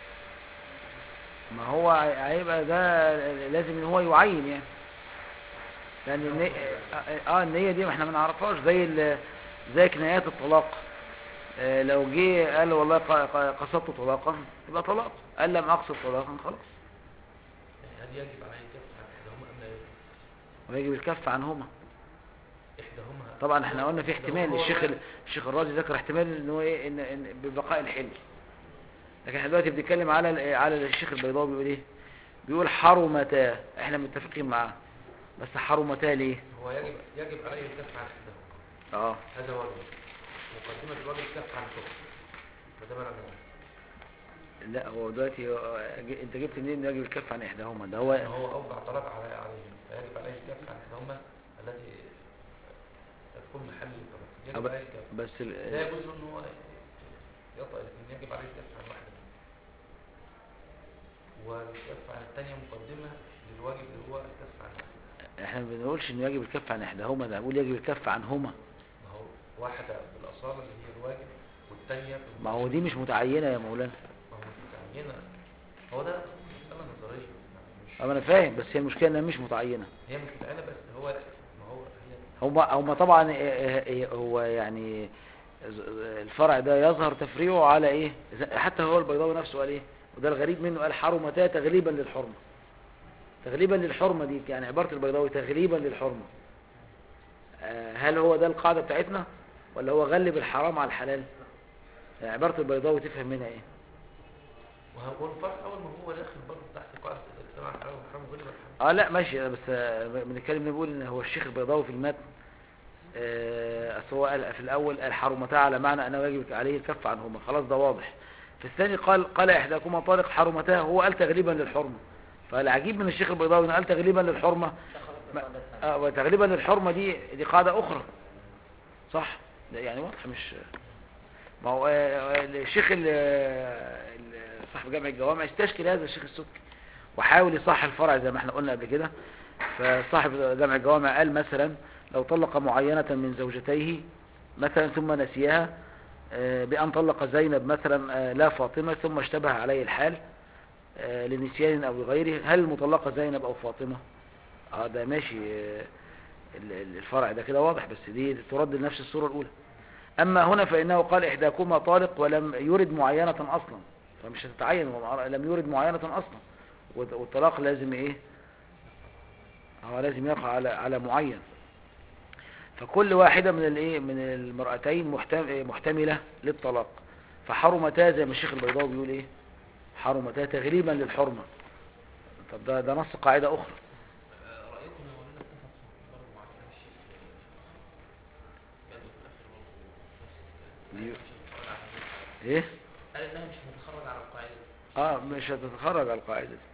ما هو هي- هيبقى ده لازم ان هو يعين يعني لان النية اه النية دي ما احنا ما نعرفهاش زي ال- زي كنايات الطلاق آه، لو جه قال والله ق- ق- قصدت طلاقا يبقى طلاق قال لم اقصد طلاقا خلاص هل يجب عليه الكف عن إحداهما أم لا يجب؟ ويجب الكف عنهما إحداهما طبعا احنا قلنا في احتمال هو الشيخ ال- الواجب. الشيخ الرازي ذكر احتمال ان هو ايه ان, إن ببقاء الحل لكن احنا دلوقتي بنتكلم على ال- على الشيخ البيضاوي بيقول ايه بيقول حرمتا احنا متفقين معاه بس حرمتا ليه هو يجب يجب عليه الكف عن إحداهما اه هذا واجب مقدمة الواجب الكف عن الكفر فده معنى الواجب. لا هو دلوقتي هو- ج- انت جبت منين إنه يجب الكف عن احداهما ده هو إن هو أوقع طلاق على عليه فيجب عليه الكف عن إحداهما التي تكون محل الطلاق يجب أب- عليه الكف بس ال- لا يجوز له إن هو يطأ الاثنين يجب عليه الكف عن واحدة والكف عن الثانية مقدمة للواجب اللي هو الكف عن واحدة احنا ما بنقولش انه يجب الكف عن احداهما ده بنقول يجب الكف عنهما ما هو واحدة بالأصالة اللي هي الواجب والثانية ما هو دي مش متعينة يا مولانا ما هو مش متعينة هو ده مسألة نظرية يعني مش اما انا فاهم بس هي المشكلة انها مش متعينة هي مش متعينة بس هو ما هو هي هما هما طبعا اه- اه- هو يعني الفرع ده يظهر تفريعه على ايه إذا- حتى هو البيضاوي نفسه قال ايه وده الغريب منه قال حرمتا تغليبا للحرمة تغليبا للحرمة دي يعني عبارة البيضاوي تغليبا للحرمة آه، هل هو ده القاعدة بتاعتنا ولا هو غلب الحرام على الحلال يعني عبارة البيضاوي تفهم منها ايه وهو الفرق أول ما هو داخل برضه تحت قاعدة الاجتماع الحرام والحرام غير الحرام اه لا ماشي بس آه، بنتكلم نقول ان هو الشيخ البيضاوي في المتن آه، اصل هو قال في الاول قال حرمتا على معنى انه يجب عليه الكف عنهما خلاص ده واضح في الثاني قال قال احداكما طارق حرمتا هو قال تغليبا للحرمه فالعجيب من الشيخ البيضاوي انه قال تغليبا للحرمه ما- آه، وتغليبا للحرمه دي دي قاعده اخرى صح ده يعني واضح مش ما هو آه، الشيخ ال- ال- صاحب جامع الجوامع استشكل هذا الشيخ السكي وحاول يصح الفرع زي ما احنا قلنا قبل كده فصاحب جامع الجوامع قال مثلا لو طلق معينة من زوجتيه مثلا ثم نسيها آه، بأن طلق زينب مثلا آه، لا فاطمة ثم اشتبه عليه الحال آه، لنسيان أو لغيره هل المطلقة زينب أو فاطمة اه ده ماشي آه، ال- ال- الفرع ده كده واضح بس دي ترد لنفس الصورة الأولى أما هنا فإنه قال إحداكما طالق ولم يرد معينة أصلا فمش هتتعين هو لم يرد معينة أصلا والط- والطلاق لازم إيه هو لازم يقع على على معين فكل واحدة من الايه من المرأتين محتم- محتملة للطلاق فحرمتا زي ما الشيخ البيضاوي بيقول ايه حرمتا تغليبا للحرمة طب ده ده نص قاعدة أخرى رأيكم يا مولانا اتفق برضه مع كلام الشيخ بدو في الآخر برضه نفس الكلام دي- ايه قال إنها مش متخرج على القاعدة دي. اه مش هتتخرج على القاعدة دي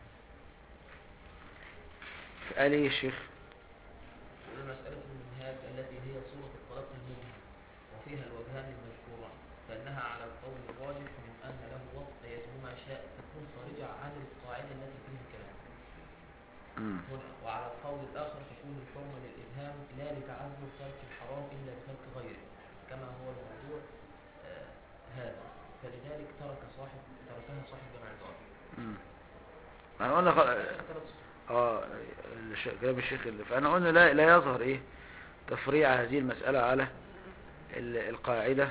قال ايه الشيخ يقول مسألة المنهاج التي هي صورة الطلاق المبهم وفيها الوجهان المذكوران فإنها على القول الراجح من أن له وقت يجب ما شاء تكون خارجة عن القاعدة التي فيها الكلام مم. هنا وعلى القول الآخر تكون الحرمة للإبهام لا لتعذر ترك الحرام إلا بترك غيره كما هو الموضوع آه هذا فلذلك ترك صاحب تركها صاحب جمع الجوامع مم. احنا قلنا خ... ثلاث اه الش- كلام الشيخ اللي فانا قلنا لا لا يظهر ايه تفريع هذه المسألة على ال- القاعدة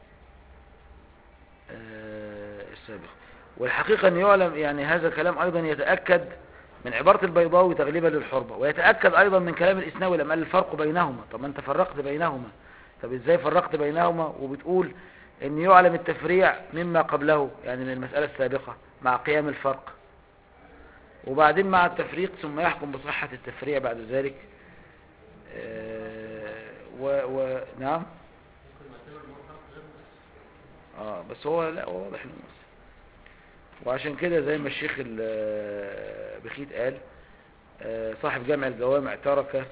آه، السابقة والحقيقة ان يعلم يعني هذا الكلام ايضا يتأكد من عبارة البيضاوي تغليبا للحربة ويتأكد ايضا من كلام الاسناوي لما قال الفرق بينهما طب ما انت فرقت بينهما طب ازاي فرقت بينهما وبتقول ان يعلم التفريع مما قبله يعني من المسألة السابقة مع قيام الفرق وبعدين مع التفريق ثم يحكم بصحة التفريع بعد ذلك آه، و, و نعم ممكن نعتبر ان هو فرق غير مؤثر اه بس هو لا هو واضح انه مؤثر وعشان كده زي ما الشيخ ال- بخيت قال آه، صاحب جامع الجوامع ترك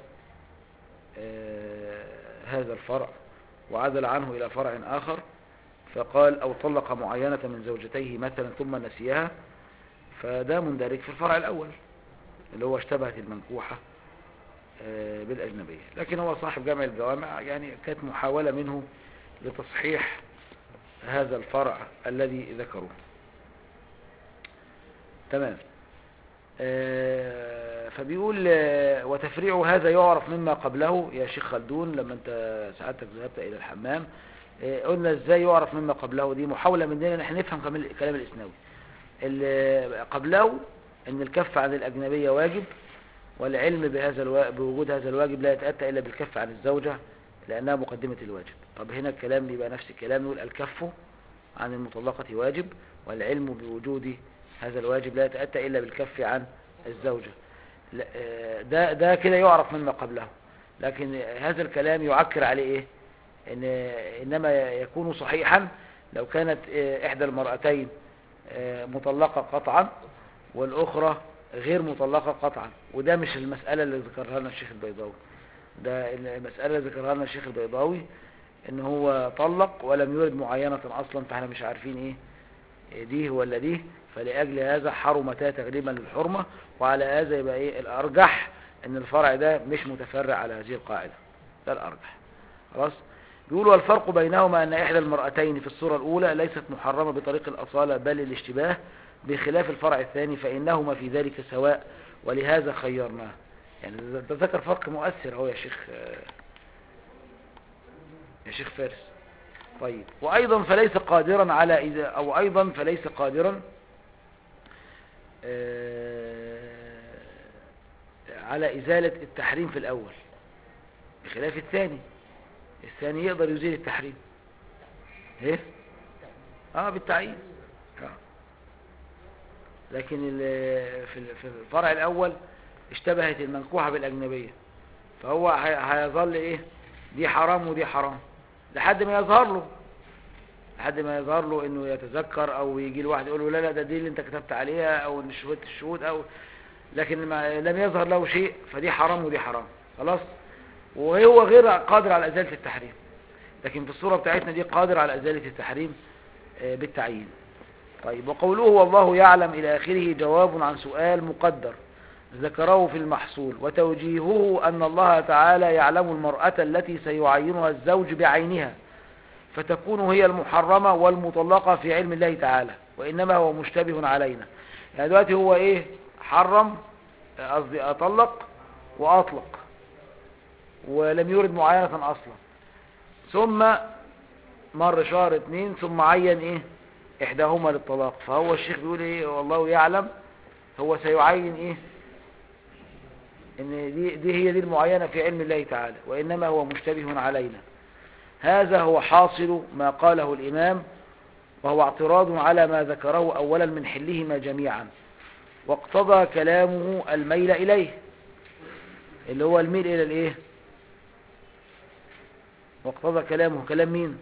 آه، هذا الفرع وعدل عنه إلى فرع آخر فقال أو طلق معينة من زوجتيه مثلا ثم نسيها فده مندرج في الفرع الأول اللي هو اشتبهت المنكوحة آه، بالأجنبية لكن هو صاحب جامع الجوامع يعني كانت محاولة منه لتصحيح هذا الفرع الذي ذكروه تمام آه، فبيقول آه، وتفريع هذا يعرف مما قبله يا شيخ خلدون لما انت سعادتك ذهبت الى الحمام آه، قلنا ازاي يعرف مما قبله دي محاولة مننا ان احنا نفهم كمان كلام الاسناوي اللي قبله ان الكف عن الاجنبية واجب والعلم بهذا الوا... بوجود هذا الواجب لا يتأتى الا بالكف عن الزوجة لانها مقدمة الواجب طب هنا الكلام يبقى نفس الكلام نقول الكف عن المطلقة واجب والعلم بوجود هذا الواجب لا يتأتى إلا بالكف عن الزوجة لا، آه، ده ده كده يعرف مما قبله لكن هذا الكلام يعكر عليه ايه ان انما يكون صحيحا لو كانت آه، احدى المرأتين آه، مطلقة قطعا والاخرى غير مطلقة قطعا وده مش المسألة اللي ذكرها لنا الشيخ البيضاوي ده المسألة اللي ذكرها لنا الشيخ البيضاوي ان هو طلق ولم يرد معينة اصلا فاحنا مش عارفين ايه إيه دي ولا دي فلأجل هذا حرمتا تغليبا للحرمة وعلى هذا يبقى ايه الارجح ان الفرع ده مش متفرع على هذه القاعدة ده الارجح خلاص بيقول والفرق بينهما ان احدى المرأتين في الصورة الاولى ليست محرمة بطريق الاصالة بل الاشتباه بخلاف الفرع الثاني فانهما في ذلك سواء ولهذا خيرناه يعني ده ده ذكر فرق مؤثر اهو يا شيخ آه، يا شيخ فارس طيب وأيضا فليس قادرا على إذا أو أيضا فليس قادرا آه، على إزالة التحريم في الأول بخلاف الثاني الثاني يقدر يزيل التحريم ايه اه بالتعيين آه. لكن ال- في ال- في الفرع الأول اشتبهت المنكوحة بالأجنبية فهو هي- هيظل ايه دي حرام ودي حرام لحد ما يظهر له لحد ما يظهر له انه يتذكر او يجي الواحد يقول له لا لا ده دي اللي انت كتبت عليها او ان شهودت الشهود او لكن ما لم يظهر له شيء فدي حرام ودي حرام خلاص وهو غير قادر على ازاله التحريم لكن في الصوره بتاعتنا دي قادر على ازاله التحريم آه، بالتعيين طيب وقوله والله يعلم الى اخره جواب عن سؤال مقدر ذكره في المحصول وتوجيهه أن الله تعالى يعلم المرأة التي سيعينها الزوج بعينها فتكون هي المحرمة والمطلقة في علم الله تعالى وإنما هو مشتبه علينا يعني دلوقتي هو إيه حرم قصدي أطلق وأطلق ولم يرد معاينة أصلا ثم مر شهر اتنين ثم عين إيه إحداهما للطلاق فهو الشيخ بيقول إيه والله يعلم هو سيعين إيه ان دي, دي هي دي المعينة في علم الله تعالى وإنما هو مشتبه علينا هذا هو حاصل ما قاله الإمام وهو اعتراض على ما ذكره أولا من حلهما جميعا واقتضى كلامه الميل إليه اللي هو الميل إلى الإيه واقتضى كلامه كلام مين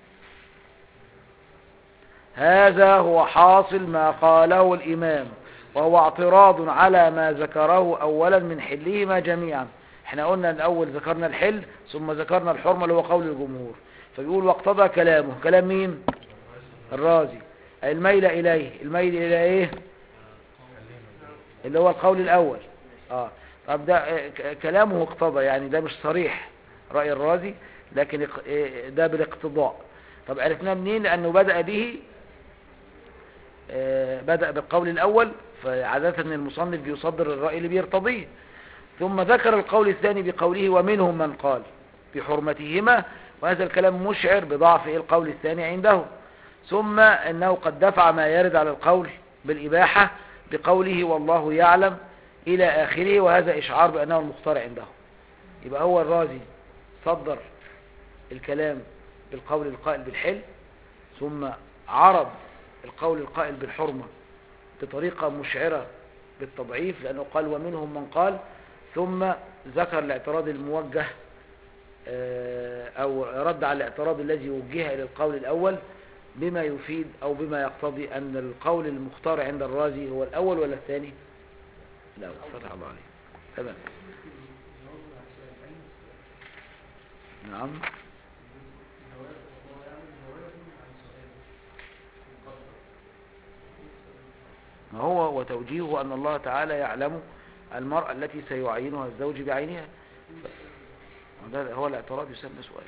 هذا هو حاصل ما قاله الإمام وهو اعتراض على ما ذكره أولا من حلهما جميعا احنا قلنا الأول ذكرنا الحل ثم ذكرنا الحرمة اللي هو قول الجمهور فبيقول واقتضى كلامه كلام مين الرازي الميل إليه الميل إلى إيه اللي هو القول الأول اه طب ده آه، ك- كلامه اقتضى يعني ده مش صريح رأي الرازي لكن اق- آه، ده بالاقتضاء طب عرفناه منين لأنه بدأ به آه، بدأ بالقول الأول فعادة المصنف بيصدر الرأي اللي بيرتضيه ثم ذكر القول الثاني بقوله ومنهم من قال بحرمتهما وهذا الكلام مشعر بضعف القول الثاني عنده ثم أنه قد دفع ما يرد على القول بالإباحة بقوله والله يعلم إلى آخره وهذا إشعار بأنه المختار عنده يبقى هو الرازي صدر الكلام بالقول القائل بالحل ثم عرض القول القائل بالحرمة بطريقة مشعرة بالتضعيف لأنه قال ومنهم من قال ثم ذكر الاعتراض الموجه آه، أو رد على الاعتراض الذي وجه إلى القول الأول بما يفيد أو بما يقتضي أن القول المختار عند الرازي هو الأول ولا الثاني لا فتح الله عليه تمام نعم ما هو وتوجيهه أن الله تعالى يعلم المرأة التي سيعينها الزوج بعينها وده هو الاعتراض يسمى سؤال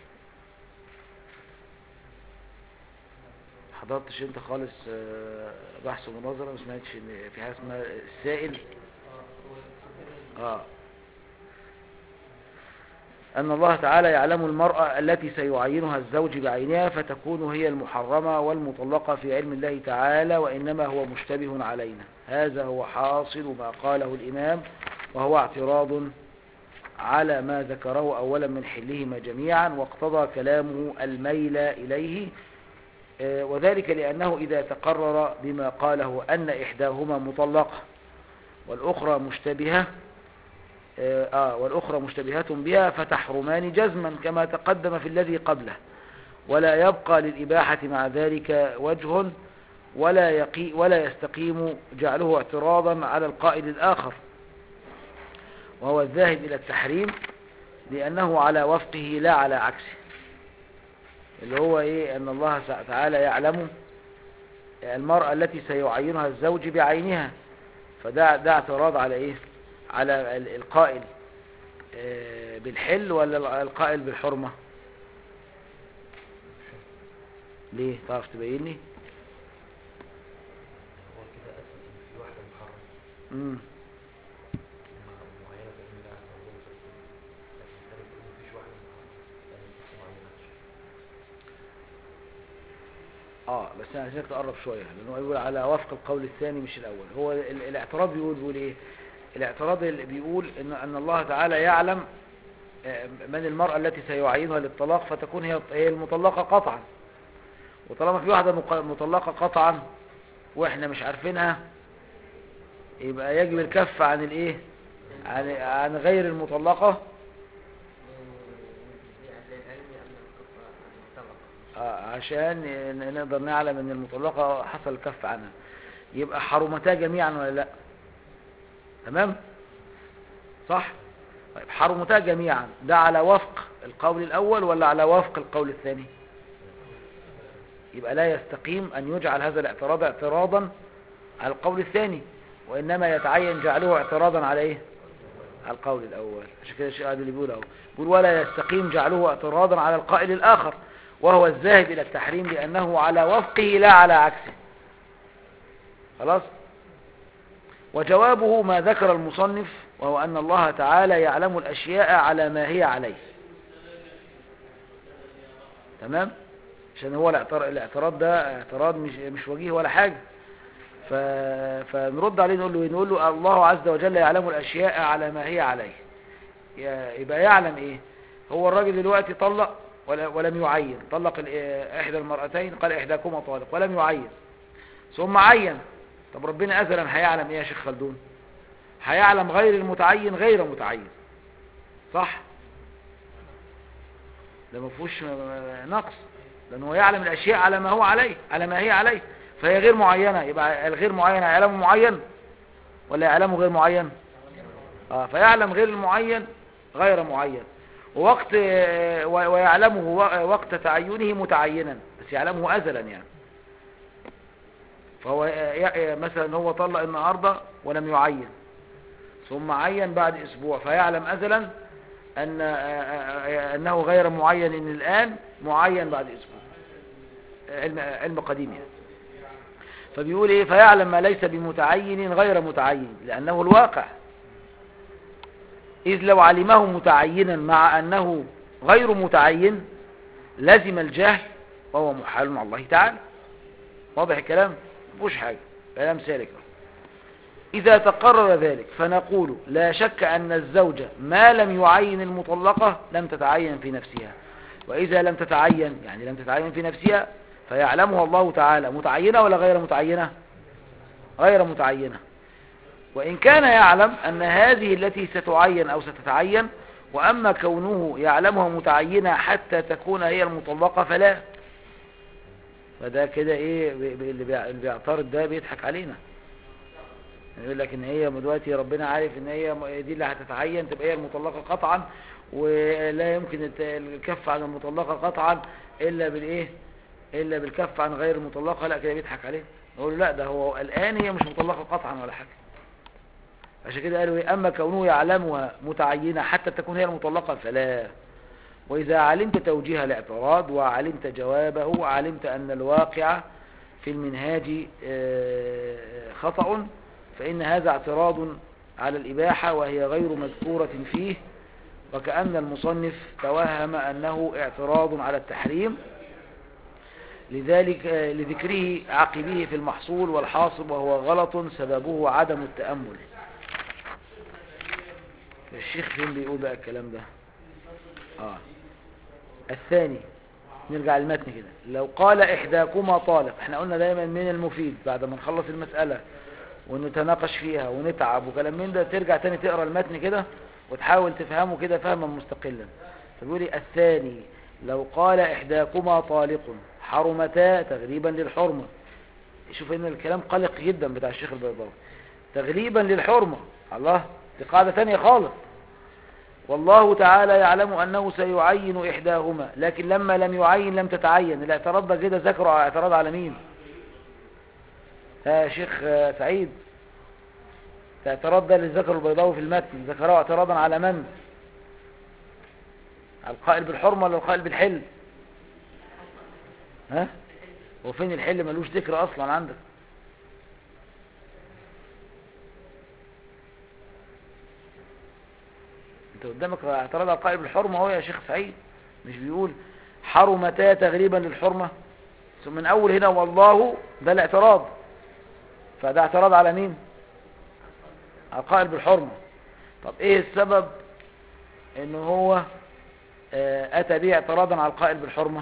حضرتش انت خالص آه، بحث ومناظرة ما سمعتش ان في حاجة اسمها السائل اه أن الله تعالى يعلم المرأة التي سيعينها الزوج بعينها فتكون هي المحرمة والمطلقة في علم الله تعالى وإنما هو مشتبه علينا هذا هو حاصل ما قاله الإمام وهو اعتراض على ما ذكره أولا من حلهما جميعا واقتضى كلامه الميل إليه آه، وذلك لأنه إذا تقرر بما قاله أن إحداهما مطلقة والأخرى مشتبهة آه آه، والأخرى مشتبهة بها فتحرمان جزما كما تقدم في الذي قبله ولا يبقى للإباحة مع ذلك وجه ولا, يقي ولا يستقيم جعله اعتراضا على القائل الآخر وهو الذاهب إلى التحريم لأنه على وفقه لا على عكسه اللي هو إيه أن الله تعالى يعلم المرأة التي سيعينها الزوج بعينها فده ده اعتراض على إيه على ال- القائل آه، بالحل ولا القائل بالحرمة ليه تعرف تبيني هو كده أثبت إن في واحدة محرمة مم. معينة بإذن الله عز وجل لكن الثاني بيقول مفيش واحدة محرمة لأن الست ما عينتش اه بس انا عايزك تقرب شويه لانه يقول على وفق القول الثاني مش الاول هو ال- الاعتراض بيقول بيقول ايه الاعتراض اللي بيقول ان ان الله تعالى يعلم آه، من المرأة التي سيعينها للطلاق فتكون هي هي المطلقة قطعا وطالما في واحدة مق- مطلقة قطعا واحنا مش عارفينها يبقى يجب الكف عن الايه عن عن غير المطلقة للعلم أن الكفر المطلقة آه، عشان ن- نقدر نعلم ان المطلقة حصل الكف عنها يبقى حرمتا جميعا ولا لا تمام صح طيب حرمتا جميعا ده على وفق القول الاول ولا على وفق القول الثاني يبقى لا يستقيم ان يجعل هذا الاعتراض اعتراضا على القول الثاني وانما يتعين جعله اعتراضا على ايه على القول الاول عشان كده الشيخ عادل اللي بيقول اهو بيقول ولا يستقيم جعله اعتراضا على القائل الاخر وهو الذاهب الى التحريم لانه على وفقه لا على عكسه خلاص وجوابه ما ذكر المصنف وهو ان الله تعالى يعلم الاشياء على ما هي عليه تمام عشان هو الاعتراض, الاعتراض ده اعتراض مش, مش وجيه ولا حاجة ف... فنرد عليه نقول له نقول له الله عز وجل يعلم الاشياء على ما هي عليه ي- يبقى يعلم ايه هو الراجل دلوقتي طلق ولا- ولم يعين طلق ال- احدى المرأتين قال احداكما طالق ولم يعين ثم عين طب ربنا ازلا هيعلم ايه يا شيخ خلدون هيعلم غير المتعين غير متعين صح ده ما فيهوش م- م- نقص لانه يعلم الاشياء على ما هو عليه على ما هي عليه فهي غير معينه يبقى الغير معين يعلمه معين ولا يعلمه غير معين اه فيعلم غير المعين غير معين ووقت آه، و- ويعلمه و- وقت تعينه متعينا بس يعلمه ازلا يعني فهو ي- ي- مثلا هو طلق النهارده ولم يعين ثم عين بعد اسبوع فيعلم ازلا ان آه، آه، انه غير معين الان معين بعد اسبوع علم علم قديم يعني فبيقول ايه فيعلم ما ليس بمتعين غير متعين لانه الواقع إذ لو علمه متعينا مع أنه غير متعين لزم الجهل وهو محال مع الله تعالى واضح الكلام مفيهوش حاجة كلام سالك أهو. إذا تقرر ذلك فنقول لا شك أن الزوجة ما لم يعين المطلقة لم تتعين في نفسها وإذا لم تتعين يعني لم تتعين في نفسها فيعلمها الله تعالى متعينة ولا غير متعينة غير متعينة وإن كان يعلم أن هذه التي ستعين أو ستتعين وأما كونه يعلمها متعينة حتى تكون هي المطلقة فلا فده كده ايه بي- بي- اللي بيع- اللي بيعترض ده بيضحك علينا يقول لك ان هي دلوقتي ربنا عارف ان هي م- دي اللي هتتعين تبقى هي المطلقة قطعا ولا يمكن الت- الكف عن المطلقة قطعا الا بالايه الا بالكف عن غير المطلقة لا كده بيضحك عليه نقول له لا ده هو الان هي مش مطلقة قطعا ولا حاجة عشان كده قالوا ايه اما كونه يعلمها متعينة حتى تكون هي المطلقة فلا وإذا علمت توجيه الاعتراض وعلمت جوابه وعلمت أن الواقع في المنهاج آه، خطأ فإن هذا اعتراض على الإباحة وهي غير مذكورة فيه وكأن المصنف توهم أنه اعتراض على التحريم لذلك آه، لذكره عقبه في المحصول والحاصل وهو غلط سببه عدم التأمل الشيخ فين بيقول بقى الكلام ده آه. الثاني نرجع للمتن كده لو قال إحداكما طالق احنا قلنا دايما من المفيد بعد ما نخلص المسألة ونتناقش فيها ونتعب وكلام من ده ترجع تاني تقرا المتن كده وتحاول تفهمه كده فهما مستقلا فبيقول لي الثاني لو قال إحداكما طالق حرمتا تغريبا للحرمة شوف ان الكلام قلق جدا بتاع الشيخ البيضاوي تغريبا للحرمة الله دي قاعدة تانية خالص والله تعالى يعلم أنه سيعين إحداهما لكن لما لم يعين لم تتعين الاعتراض ده كده ذكروا على اعتراض على مين يا شيخ آه، سعيد الاعتراض ده اللي ذكره البيضاوي في المتن ذكره اعتراضا على من على القائل بالحرمة ولا القائل بالحل ها وفين الحل ملوش ذكر أصلا عندك انت قدامك اعتراض على القائل بالحرمة اهو يا شيخ سعيد مش بيقول حرمتا تغريبا للحرمة ثم من اول هنا والله ده الاعتراض فده اعتراض على مين على القائل بالحرمة طب ايه السبب ان هو آه، اتى به اعتراضا على القائل بالحرمة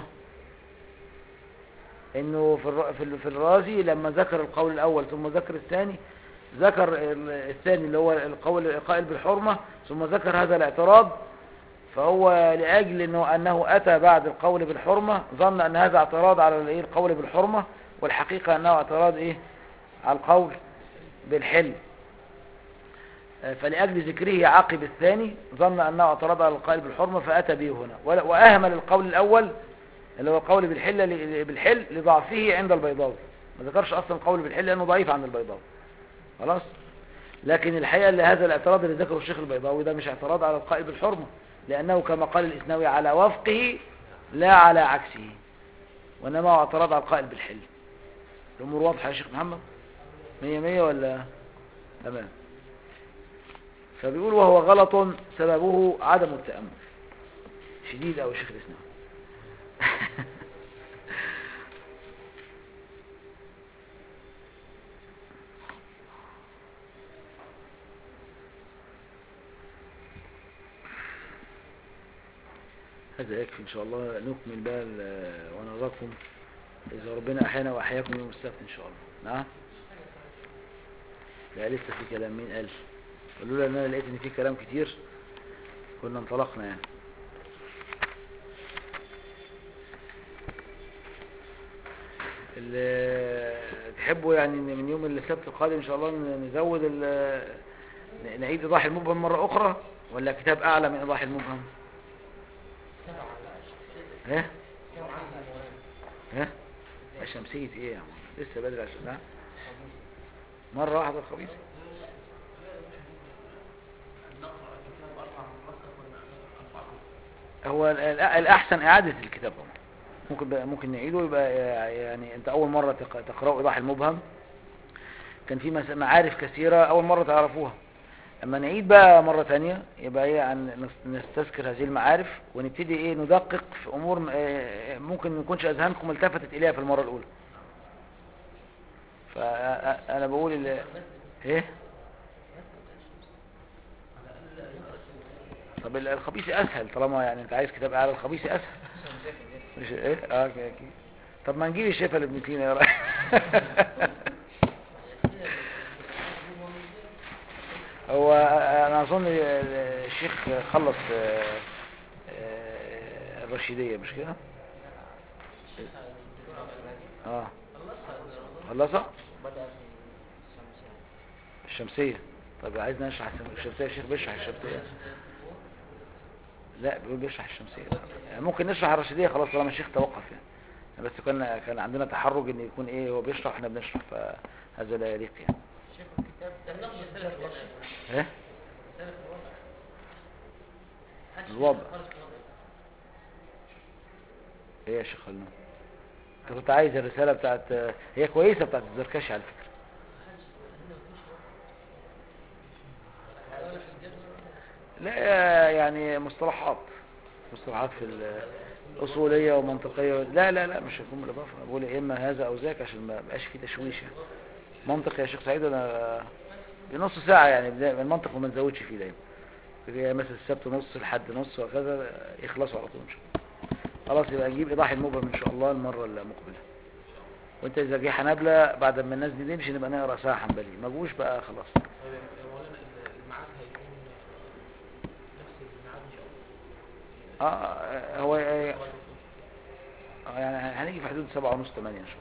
انه في الر- في ال- في الرازي لما ذكر القول الاول ثم ذكر الثاني ذكر ال- الثاني اللي هو القول القائل بالحرمة ثم ذكر هذا الاعتراض فهو لأجل أنه, أنه أتى بعد القول بالحرمة ظن أن هذا اعتراض على الإيه؟ القول بالحرمة والحقيقة أنه اعتراض إيه على القول بالحل آه، فلأجل ذكره عقب الثاني ظن أنه اعتراض على القائل بالحرمة فأتى به هنا ولا- وأهمل القول الأول اللي هو القول بالحل ل- بالحل لضعفه عند البيضاوي ما ذكرش أصلا القول بالحل لأنه ضعيف عند البيضاوي خلاص لكن الحقيقة اللي هذا الاعتراض اللي ذكره الشيخ البيضاوي ده مش اعتراض على القائل بالحرمة لأنه كما قال الإسناوي على وفقه لا على عكسه وإنما هو اعتراض على القائل بالحل الأمور واضحة يا شيخ محمد مية مية ولا تمام فبيقول وهو غلط سببه عدم التأمل شديد أو شيخ الإسناوي هذا يكفي إن شاء الله نكمل بقى ال- ونراكم إذا ربنا أحيانا وأحياكم يوم السبت إن شاء الله نعم لا لسه في كلام مين قال قالوا لي أن أنا لقيت إن في كلام كتير كنا انطلقنا يعني ال- تحبوا يعني إن من يوم السبت القادم إن شاء الله ن- نزود ال- ن- نعيد إيضاح المبهم مرة أخرى ولا كتاب أعلى من إيضاح المبهم ها ها الشمسية ايه يا عم لسه بدري عشان ها مرة واحدة الخبيث هو ال- ال- الأحسن إعادة الكتاب طبعا ممكن بقى ممكن نعيده يبقى يعني أنت أول مرة تق- تقرأوا إيضاح المبهم كان في مس- معارف كثيرة أول مرة تعرفوها اما نعيد بقى مرة تانية يبقى ايه عن نس- نستذكر هذه المعارف ونبتدي ايه ندقق في امور م- آه، ممكن ما يكونش اذهانكم التفتت اليها في المرة الاولى فانا بقول ال- ايه طب ال- الخبيث اسهل طالما يعني انت عايز كتاب اعلى الخبيث اسهل مش ايه اه كده كده. طب ما نجيب الشفا لابن سينا يا راجل هو انا اظن الشيخ خلص آه، آه، الرشيدية مش كده الشيخ الدكتور عبد العزيز اه خلصها من رمضان خلصها بدأ في الشمسية الشمسية طب عايزنا نشرح الشم- الشمسية الشيخ بيشرح الشمسية لا بيقول بيشرح الشمسية يعني ممكن نشرح الرشيدية خلاص طالما الشيخ توقف يعني بس كان كان عندنا تحرج ان يكون ايه هو بيشرح واحنا بنشرح فهذا لا يليق يعني شيخ الكتاب ده النقد الشيخ السلف الوصف. الوضع ايه السلف الوضع محدش الوضع. خالص في الوضع. ايه يا شيخ خلنا انت كنت عايز الرسالة بتاعت هي كويسة بتاعت الزركشي على فكرة لا يعني مصطلحات مصطلحات في الأصولية ومنطقية لا لا لا مش هيكون بالإضافة أنا بقول يا إما هذا أو ذاك عشان ما بقاش فيه تشويش يعني منطق يا شيخ سعيد أنا بنص ساعة يعني بدا- المنطق ما نزودش فيه دايما كده مثلا السبت نص لحد نص وكذا يخلصوا على طول إن شاء الله خلاص يبقى نجيب إيضاح المبهم إن شاء الله المرة المقبلة وانت اذا جه حنابلة بعد ما الناس دي تمشي نبقى نقرا ساعة حنبلي ما جوش بقى خلاص طيب يا مولانا ال- الميعاد هيكون نفس الميعاد ان شاء الله اه هو آه، يعني هنيجي في حدود سبعة ونص تمانية ان شاء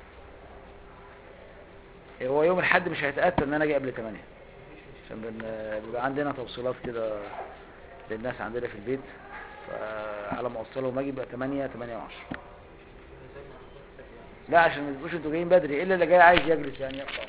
الله هو يوم الحد مش هيتأتى ان انا اجي قبل تمانية عشان بن- بيبقى عندنا توصيلات كده للناس عندنا في البيت فعلى ما اوصلهم اجي بقى تمانية تمانية وعشرة لا عشان ما تبقوش انتوا جايين بدري الا اللي جاي عايز يجلس يعني يقرأ